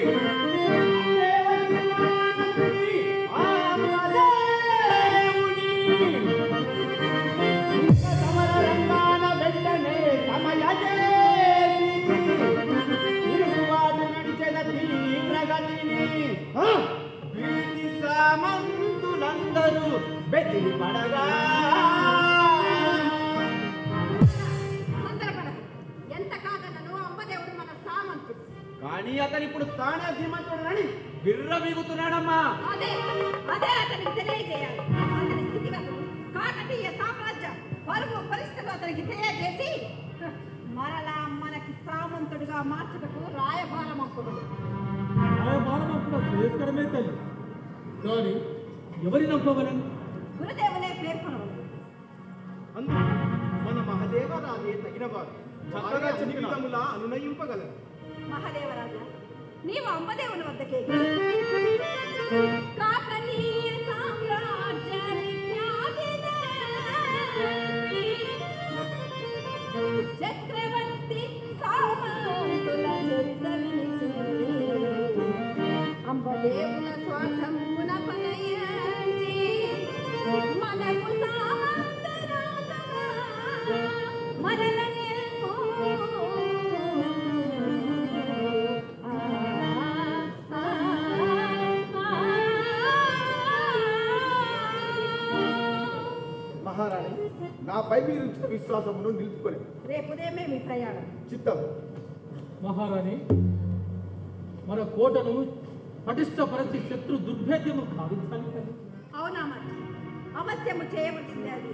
ఆ అమ్మదేవుని ఇంక సమర రంగాన వెంటనే సమయజేసి తిరుగుబాటు నడిచెద తీవ్రగతిని వీటి సామంతులందరూ బెదిరి పడగా తొందరపడకు ఎంత కాదనను అంబదేవుడు మన సామంతుడు కానీ అతను ఇప్పుడు తానే ధీమంతుడని విర్రవీగుతున్నాడమ్మా అదే అదే అతనికి తెలియజేయాలి అతని స్థితిగతులు కాకతీయ సామ్రాజ్య పరువు పరిస్థితులు అతనికి తెలియజేసి హ, మరలా మనకి సామంతుడిగా మార్చుటకు రాయబారం అప్పుడు రాయబారమప్పుడు శ్రేయస్కరమే తల్లి కానీ ఎవరి నమ్మవలను గురుదేవులే పేర్కొనవలను అందుకు మన మహదేవరాజే తగినవారు చక్కగా జీవితములా అనునయింపగలరు మహాదేవరాజా నీవు అంబదేవుని వద్దకే కాకతీయ సామ్రాజ్య నాపై మీరు ఇచ్చిన విశ్వాసమును నిలుపుకొని రేపు ఉదయమే మీ ప్రయాణం చిత్తం మహారాణి మన కోటను పటిష్టపరచి శత్రు దుర్భేద్యము భావించాలి కదా అవునా మరి అవశ్యము చేయవలసిందే అది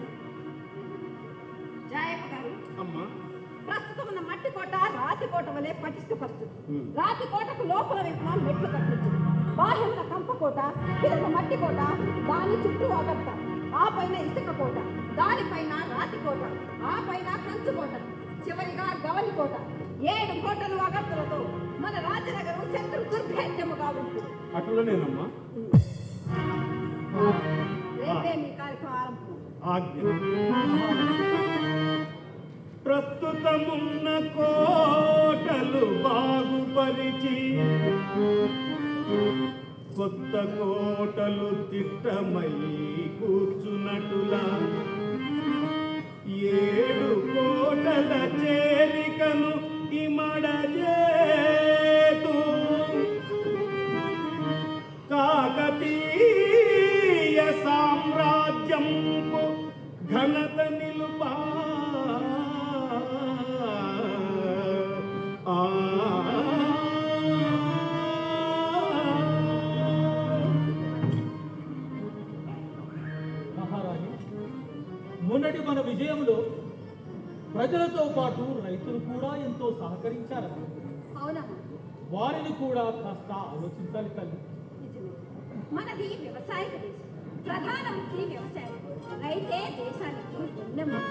జాయప్ప గారు అమ్మా ప్రస్తుతం ఉన్న మట్టి కోట రాతి కోట వలె పటిష్టపరుస్తుంది రాతి కోటకు లోపల వైపున మెట్లు కట్టించింది బాహ్యమున కంపకోట కింద మట్టి కోట దాని చుట్టూ అగర్త ఆ పైన ఇసుక కోట దానిపైన రాతి కోట ఆ పైన కంచు కోట చివరిగా గవని కోట ఏడు కోటలు అగర్తలతో మన రాజనగరం శత్రు దుర్భేద్యముగా ఉంటుంది అట్లనేనమ్మా రేపే మీ కార్యక్రమం ఆరంభం ఆజ్ఞ ప్రస్తుతమున్న కోటలు బాగుపరిచి కొత్త కోటలు తిట్టమై కూర్చున్నట్టులా ఏడు కోటల చేరికను ఇమడజేతూ కాకతీయ సామ్రాజ్యంకు ఘనత నిలుపా ఆ. మహారాణి మొన్నటి మన విజయంలో ప్రజలతో పాటు రైతులు కూడా ఎంతో సహకరించారు అవునమ్మా వారిని కూడా కాస్త ఆలోచించాలి తల్లి నిజమే మనది వ్యవసాయక దేశం ప్రధాన ముఖ్య వ్యవసాయం రైతే దేశానికి వెన్నెముక.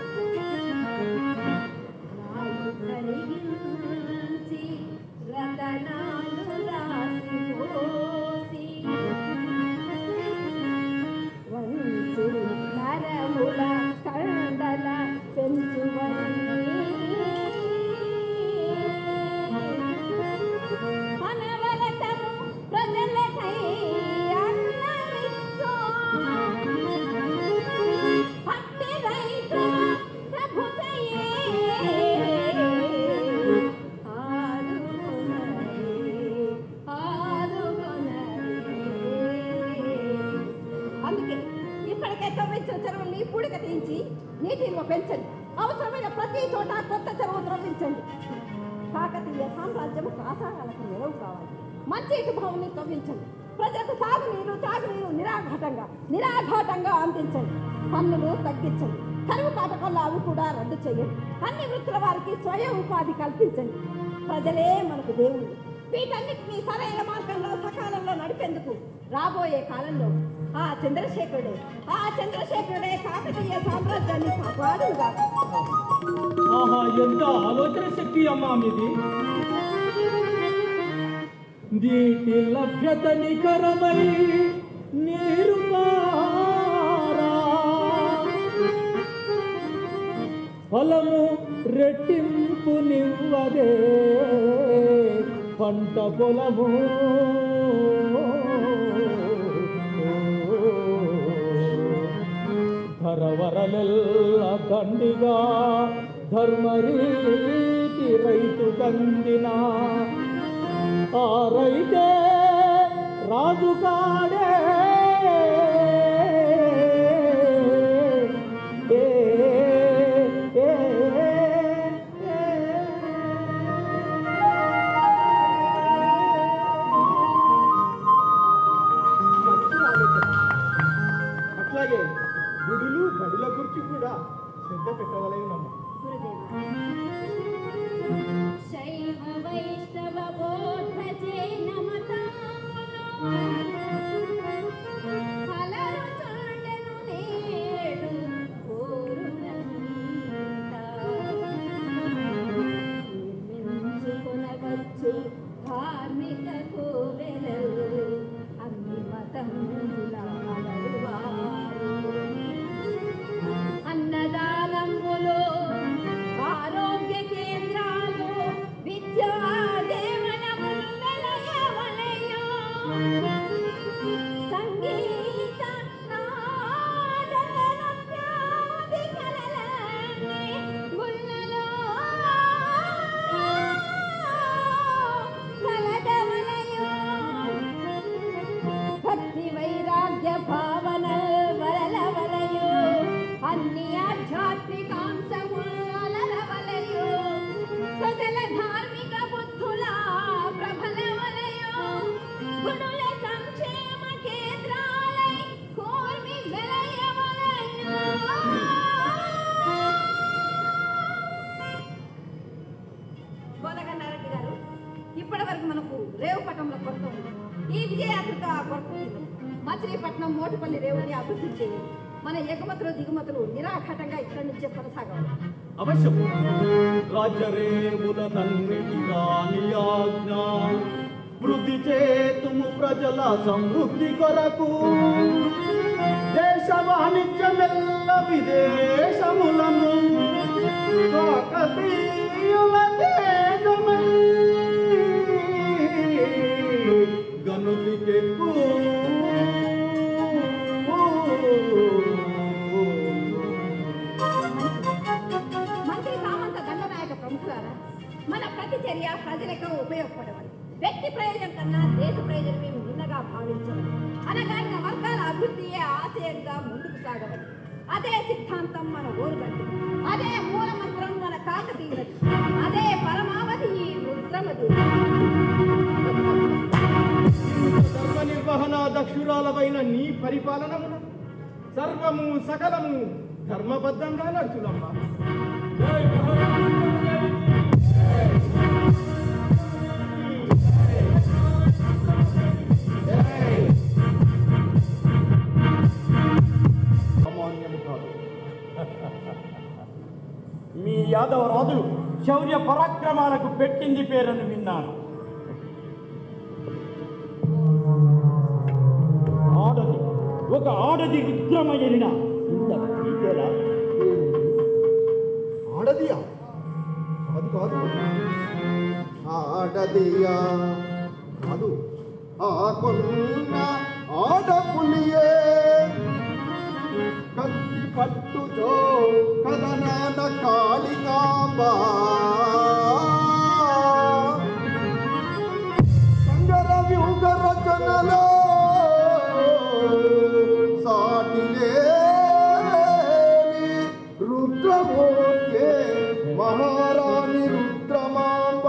రాయి కరిగించి రతనాలు రాసిపోసి, వంచు నరముల కండల పెంచువని మనవరతము ప్రజలకై అన్నమిచ్చో. పట్టి రైతుల ప్రభుతయే ఆదుకొనరే, ఆదుకొనరే. అందుకే ఇప్పటికే తవ్వించిన చెరువుల్ని పూడిక తీయించి నీటిలో పెంచండి అవసరమైన ప్రతి చోట కొత్త చెరువు త్రవ్వించండి కాకతీయ సామ్రాజ్యం కాసాగాలకు నిలవు కావాలి మంచి భూమిని తవ్వించండి ప్రజలకు తాగునీరు తాగునీరు నిరాఘాటంగా నిరాఘాటంగా అందించండి పన్నులు తగ్గించండి కరువు కాటకాల్లో అవి కూడా రద్దు చేయండి అన్ని వృత్తుల వారికి స్వయం ఉపాధి కల్పించండి ప్రజలే మనకు దేవుళ్ళు వీటన్నిటినీ సరైన మార్గంలో సకాలంలో నడిపేందుకు రాబోయే కాలంలో ఆ చంద్రశేఖరుడే ఆ చంద్రశేఖరుడే కాకతీయ సామ్రాజ్యాన్ని కాపాడుగా ఆహా ఎంత ఆలోచన శక్తి అమ్మా మీది నీటి లభ్యత నికరమై నీరు పారా ఫలము రెట్టింపు నివ్వదే పంట పొలము ధరవరలెల్ల దండిగా ధర్మరీతి రైతు కందిన ఆ రైతే రాజు కాడే ఏ, ఏ, మంచి ఆలోచన అట్లాగే గుడులు బడుల గురించి కూడా శ్రద్ధ పెట్టవలేనమ్మా శైవ వైష్ణవ బోధ జైనమత ఫలరు చూడెను నేడు కోరునంత నిర్మించుకొనవచ్చు ధార్మిక కోవెలలు అన్ని మతముల అలవారు అన్నదానములు ఆరోగ్య కేంద్రాలు విద్యా దేవనములు నిలయవలయో సంగీత నాటక నృత్యాది కళలన్నీ గుళ్ళలో కలదవలయో భక్తి వైరాగ్య భావన వరలవలయో అన్ని ఆధ్యాత్మిక గుణుల సంక్షేమ కేంద్రాలై కోర్మి వెలయవలెను. గోదగన్నారెడ్డి గారు ఇప్పటి వరకు మనకు రేవుపట్నంలో కొరత ఉంది ఈ విజయాత్రిక ఆ కొరత ఉంది మచిలీపట్నం మోటుపల్లి రేవుని అభివృద్ధి చేయాలి మన ఎగుమతులు దిగుమతులు నిరాఘాటంగా ఇక్కడి నుంచే కొనసాగాలి అవశ్యం రాజరేవుల నన్నిటిగా నీ ఆజ్ఞ వృద్ధి చేతుము ప్రజల సమృద్ధి కొరకు దేశ వాణిజ్యమెల్ల విదేశములను కాకతీయుల తేజమై గనుదికెక్కు మంత్రి సామంత దండనాయక ప్రముఖులారా మన ప్రతి చర్య ప్రజలకు ఉపయోగపడవాలి వ్యక్తి ప్రయోజనం కన్నా దేశ ప్రయోజనమే మిన్నగా భావించాలి అనగారిన వర్గాల అభివృద్ధియే ఆశయంగా ముందుకు సాగవాలి అదే సిద్ధాంతం మన ఓరుగంటి అదే మూలమంత్రం మన కాకతీయులది అదే పరమావధి ఈ రుద్రమది ధర్మ నిర్వహణ దక్షురాలవైన నీ పరిపాలనమును సర్వము సకలము ధర్మబద్ధంగా నడుచుదమ్మా సామాన్యము కాదు మీ యాదవ రాజులు శౌర్య పరాక్రమాలకు పెట్టింది పేరని విన్నాను ఆడది ఒక ఆడది రుద్రమయనిన ఇంత పీకేలా ఆడదియా కాదు కాదు ఆడదియా కాదు ఆ కొన్న ఆడపులియే కత్తి పట్టుతో కదనాన కాళికాంబా సంగర వ్యూహ రచనలో సాటిలే రుద్రమూర్తే మహారాణి రుద్రమాంబ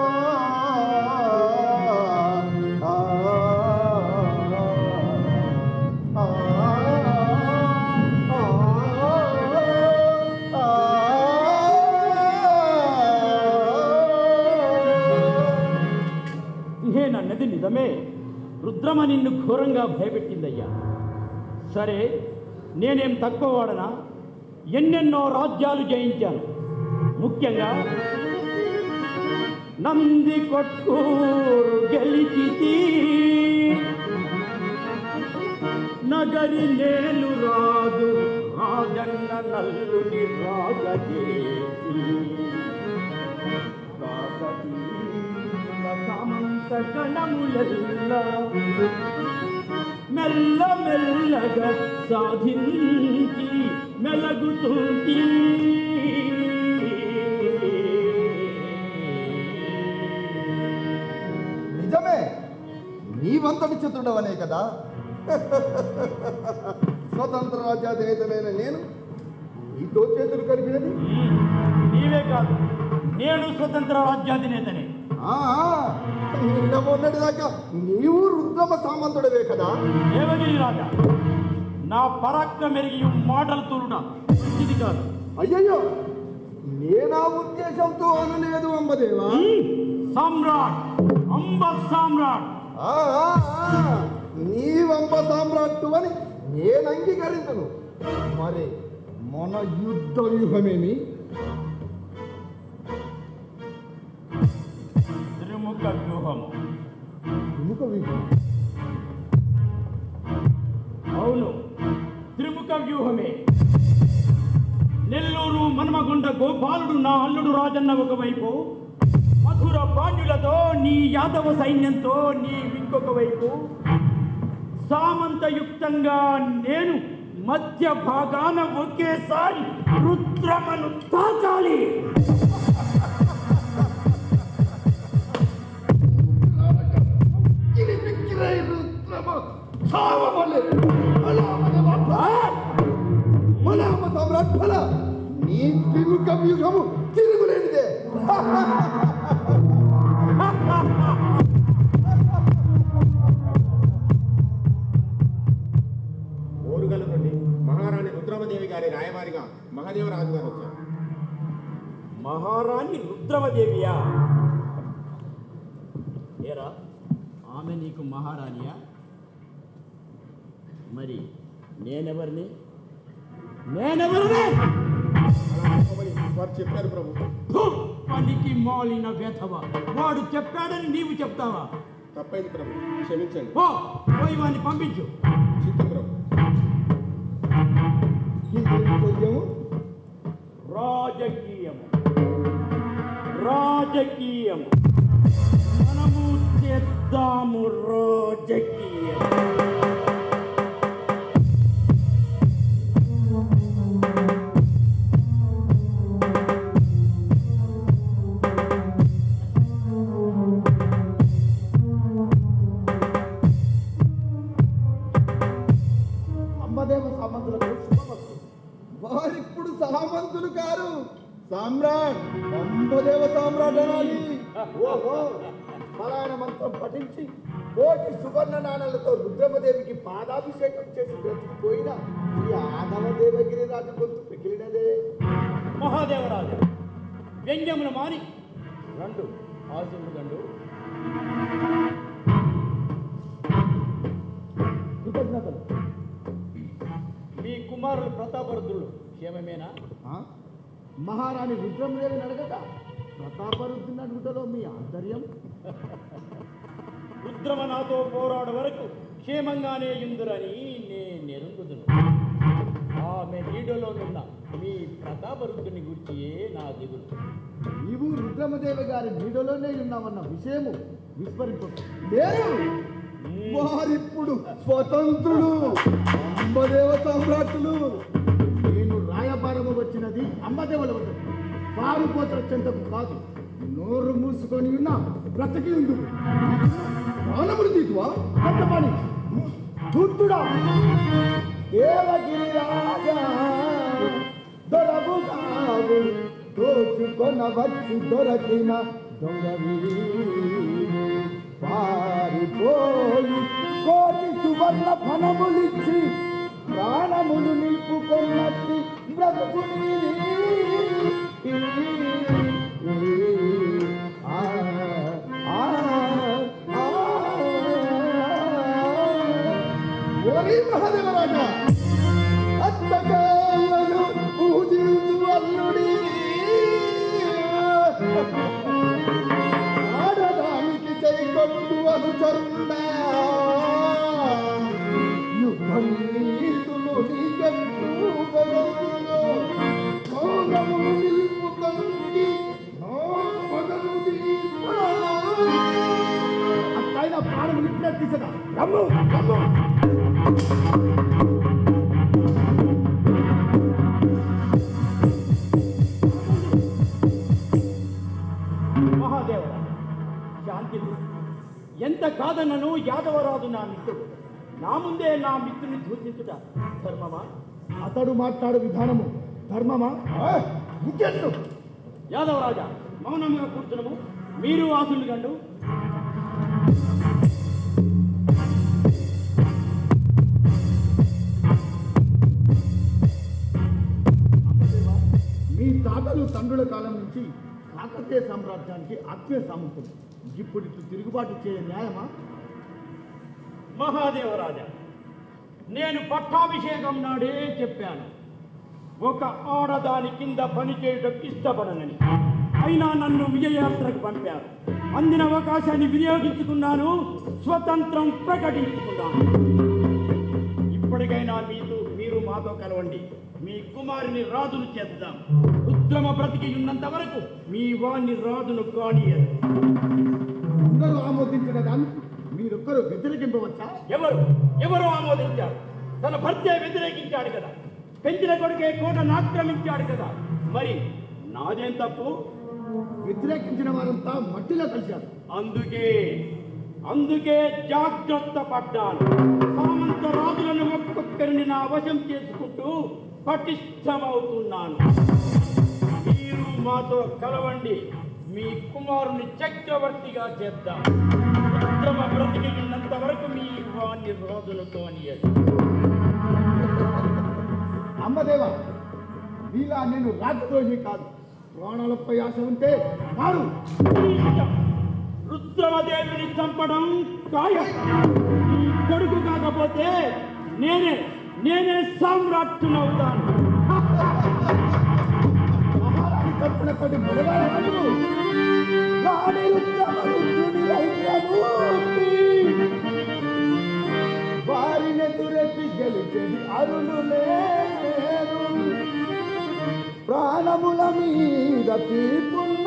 ఆ, ఆ, ఆ, నేనన్నది నిజమే రుద్రమ నిన్ను ఘోరంగా భయపెట్టిందయ్యా సరే నేనేం తక్కువ వాడనా ఎన్నెన్నో రాజ్యాలు జయించాను ముఖ్యంగా నంది కొట్కూరు గెలిచితి నగరి నేను రాదు రాజన్న నల్లుని రాజచేసి కాకతీయుల సామంత గణములెల్ల మెల్ల మెల్లగా సాధించి మెలగుతుంది నిజమే నీవంతటి చతుడవనే కదా స్వతంత్ర రాజ్యాధినేతనైన నేను నీతో చేతులు కలిపినది నీవే కాదు నేను స్వతంత్ర రాజ్యాధినేతనే ఆ, నిన్న మొన్నటి దాకా నీవు రుద్రమ సామంతుడవే కదా దేవగిరి రాజా నా పరాక్రమ మెరిగి మాటలు తూరుట ఇది కాదు అయ్యయ్యో నేనా ఉద్దేశంతో అనలేదు అంబదేవా సామ్రాట్ అంబ సామ్రాట్ ఆ, ఆ, ఆ, నీవంబ సామ్రాట్టు అని నేను అంగీకరించను మరి మన యుద్ధ వ్యూహమేమి త్రిముఖ వ్యూహము త్రిముఖ వ్యూహం అవును త్రిముఖ వ్యూహమే నెల్లూరు మన్మగుండ గోపాలుడు నా అల్లుడు రాజన్న ఒకవైపు మధుర పాండ్యులతో నీ యాదవ సైన్యంతో నీ ఇంకొక వైపు సామంతయుక్తంగా నేను మధ్య భాగాన ఒకేసారి రుద్రమను తాకాలి మలామ సమ్రాట్ ఫల నీ త్రిముఖ వ్యూహము తిరుగులేనిదే గారి రాయబారిగా మహాదేవరాజు గారు వచ్చారు మహారాణి రుద్రమదేవియా ఏరా ఆమె నీకు మహారాణియా మరి నేనెవరిని నేనెవరిని వారు చెప్పారు ప్రభు ఫు! పనికి మాలిన వ్యథవ వాడు చెప్పాడని నీవు చెప్తావా తప్పైంది ప్రభు క్షమించండి పో పోయి వాడిని పంపించు చిత్తం ప్రభు రాజకీయము రాజకీయము మనము చేద్దాము రాజకీయం అంబదేవ సామంతులకు శుభమస్తు వారిప్పుడు సామంతులు కారు సామ్రాట్ అంబదేవ సామ్రాట్ అనాలి ఓహో పలాయన మంత్రం పఠించి కోటి సువర్ణ నాణాలతో రుద్రమదేవికి పాదాభిషేకం చేసి బ్రతికిపోయిన ఈ ఆదవ దేవగిరి రాజు గొంతు పికిలినదే మహాదేవరాజు వ్యంగ్యములు మాని రెండు ఆశలు గండు కృతజ్ఞతలు మీ కుమారులు ప్రతాపరుద్రులు క్షేమమేనా ఆ? మహారాణి రుద్రమదేవిని అడగట ప్రతాపరుద్ధిని అడుగుటలో మీ ఆంతర్యం రుద్రమ నాతో పోరాడు వరకు క్షేమంగానే ఇందురని నేను ఎరుగుదును ఆమె నీడలోనున్న మీ ప్రతాపరుద్రుని గుర్చియే నా దిగులు నీవు రుద్రమదేవి గారి నీడలోనే ఉన్నావన్న విషయము విస్మరించు లేదు వారిప్పుడు స్వతంత్రులు అంబదేవ సామ్రాట్టులు నేను రాయబారము వచ్చినది అంబదేవుల వద్ద పారుపోతల చెంతకు కాదు నోరు మూసుకొని ఉన్నా బ్రతకి ఉండు ప్రాణములు తీతువా పెద్ద పని దుర్తుడా దేవగిరి రాజా దొరవు కావు దోచుకొనవచ్చు దొరకిన దొంగవి పారిపోయి కోటి సువర్ణ ఫలములిచ్చి ప్రాణములు నిలుపుకొన్నట్టి బ్రతుకు ఓరి మహాదేవరాజా అత్తగాలను పూజించు అల్లుడి ఆడదానికి చేయకొట్టు అనుచరుండా యుద్ధనీతులు నీకెప్పుడు మౌనము నిలుపుకొంది నా పగలు అట్లయిన ప్రాణము నిప్పెత్తిసదా రమ్ము రమ్ము మహాదేవ శాంతి ఎంత కాదన్నను యాదవరాజు నా మిత్రుడు నా ముందే నా మిత్రుని దూషించుట ధర్మమా అతడు మాట్లాడు విధానము ధర్మమా ఆ, ఇంకెట్లు యాదవరాజా మౌనంగా కూర్చునము మీరు ఆసులు గండు మీ తాతలు తండ్రుల కాలం నుంచి కాకతీయ సామ్రాజ్యానికి ఆత్మీయ సామంతులు ఇప్పుడు ఇట్లు తిరుగుబాటు చేయ న్యాయమా మహాదేవరాజా నేను పట్టాభిషేకం నాడే చెప్పాను ఒక ఆడదాని కింద పనిచేయటం ఇష్టపడనని అయినా నన్ను విజయయాత్రకు పంపారు అందిన అవకాశాన్ని వినియోగించుకున్నాను స్వతంత్రం ప్రకటించుకున్నాను ఇప్పటికైనా మీతో మీరు మాతో కలవండి మీ కుమారుని రాజును చేద్దాం రుద్రమ బ్రతికి ఉన్నంత వరకు మీ వాణ్ణి రాజును కానియరు అందరూ ఆమోదించిన దానికి మీరొక్కరు వ్యతిరేకింపవచ్చా ఎవరు ఎవరు ఆమోదించారు తన భర్తే వ్యతిరేకించాడు కదా పెంచిన కొడుకే కోటను ఆక్రమించాడు కదా మరి నాదేం తప్పు వ్యతిరేకించిన వారంతా మట్టిలో కలిశారు అందుకే అందుకే జాగ్రత్త పడ్డాను సామంత రాజులను ఒక్కొక్కరిని నా వశం చేసుకుంటూ పటిష్టమవుతున్నాను మీరు మాతో కలవండి మీ కుమారుని చక్రవర్తిగా చేద్దాం ఉత్తమ బ్రతికి ఉన్నంత వరకు మీ వాణ్ణి రాజులతో అనియదు బ్రహ్మదేవ నీలా నేను రాజద్రోహి కాదు ప్రాణాలపై ఆశ ఉంటే మారు రుద్రమదేవిని చంపడం ఖాయం ఈ కొడుకు కాకపోతే నేనే నేనే సామ్రాట్టునవుతాను మహారాణి తప్పునప్పటి మొదలైన రాజు రాణి రుద్రమరుద్రుని రౌద్రమూర్తి వారిని తురెత్తి గెలిచేది అరులు లేరు ప్రాణముల మీద తీర్పున్న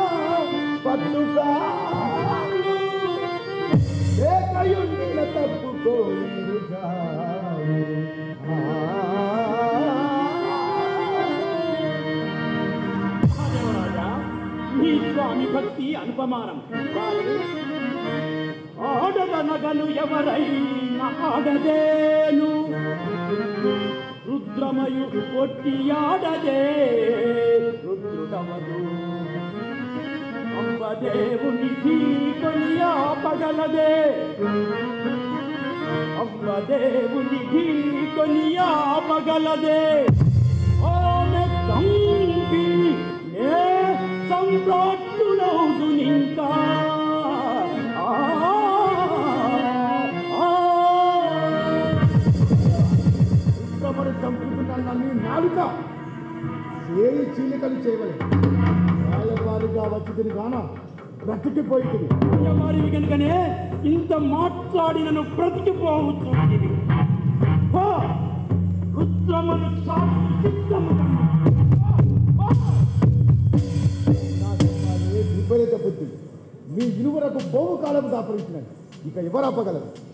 పట్టుకారు ఏకయుండిన తప్పుకోలేరు చావు. మహాదేవరాజా మీ స్వామి భక్తి అనుపమానం కానీ ఆడదనగను ఎవరైనా ఆడదేను రుద్రమయు కొట్టి ఆడదే రుద్రుడవదు అంబదేవుని ఢీకొని ఆపగలదే అవ్వదేవుని ఢీకొని ఆపగలదే ఆమె తంపి నే సంప్రాట్టునవుదు ఇంకా ఆ, ఆ. ఉత్తమను చంపుతున్న నీ నాలుక చేయి చీలికలు చేయవలే రాయవారిగా వచ్చి గాన బ్రతికిపోయింది వారివి కనుకనే ఇంత మాట్లాడినను బ్రతికిపోవచ్చు రుద్రమను సాగు సిద్ధము విపరీత బుద్ధి మీ ఇరువురకు బహుకాలం దాపరించినది ఇక ఎవరు ఆపగలరు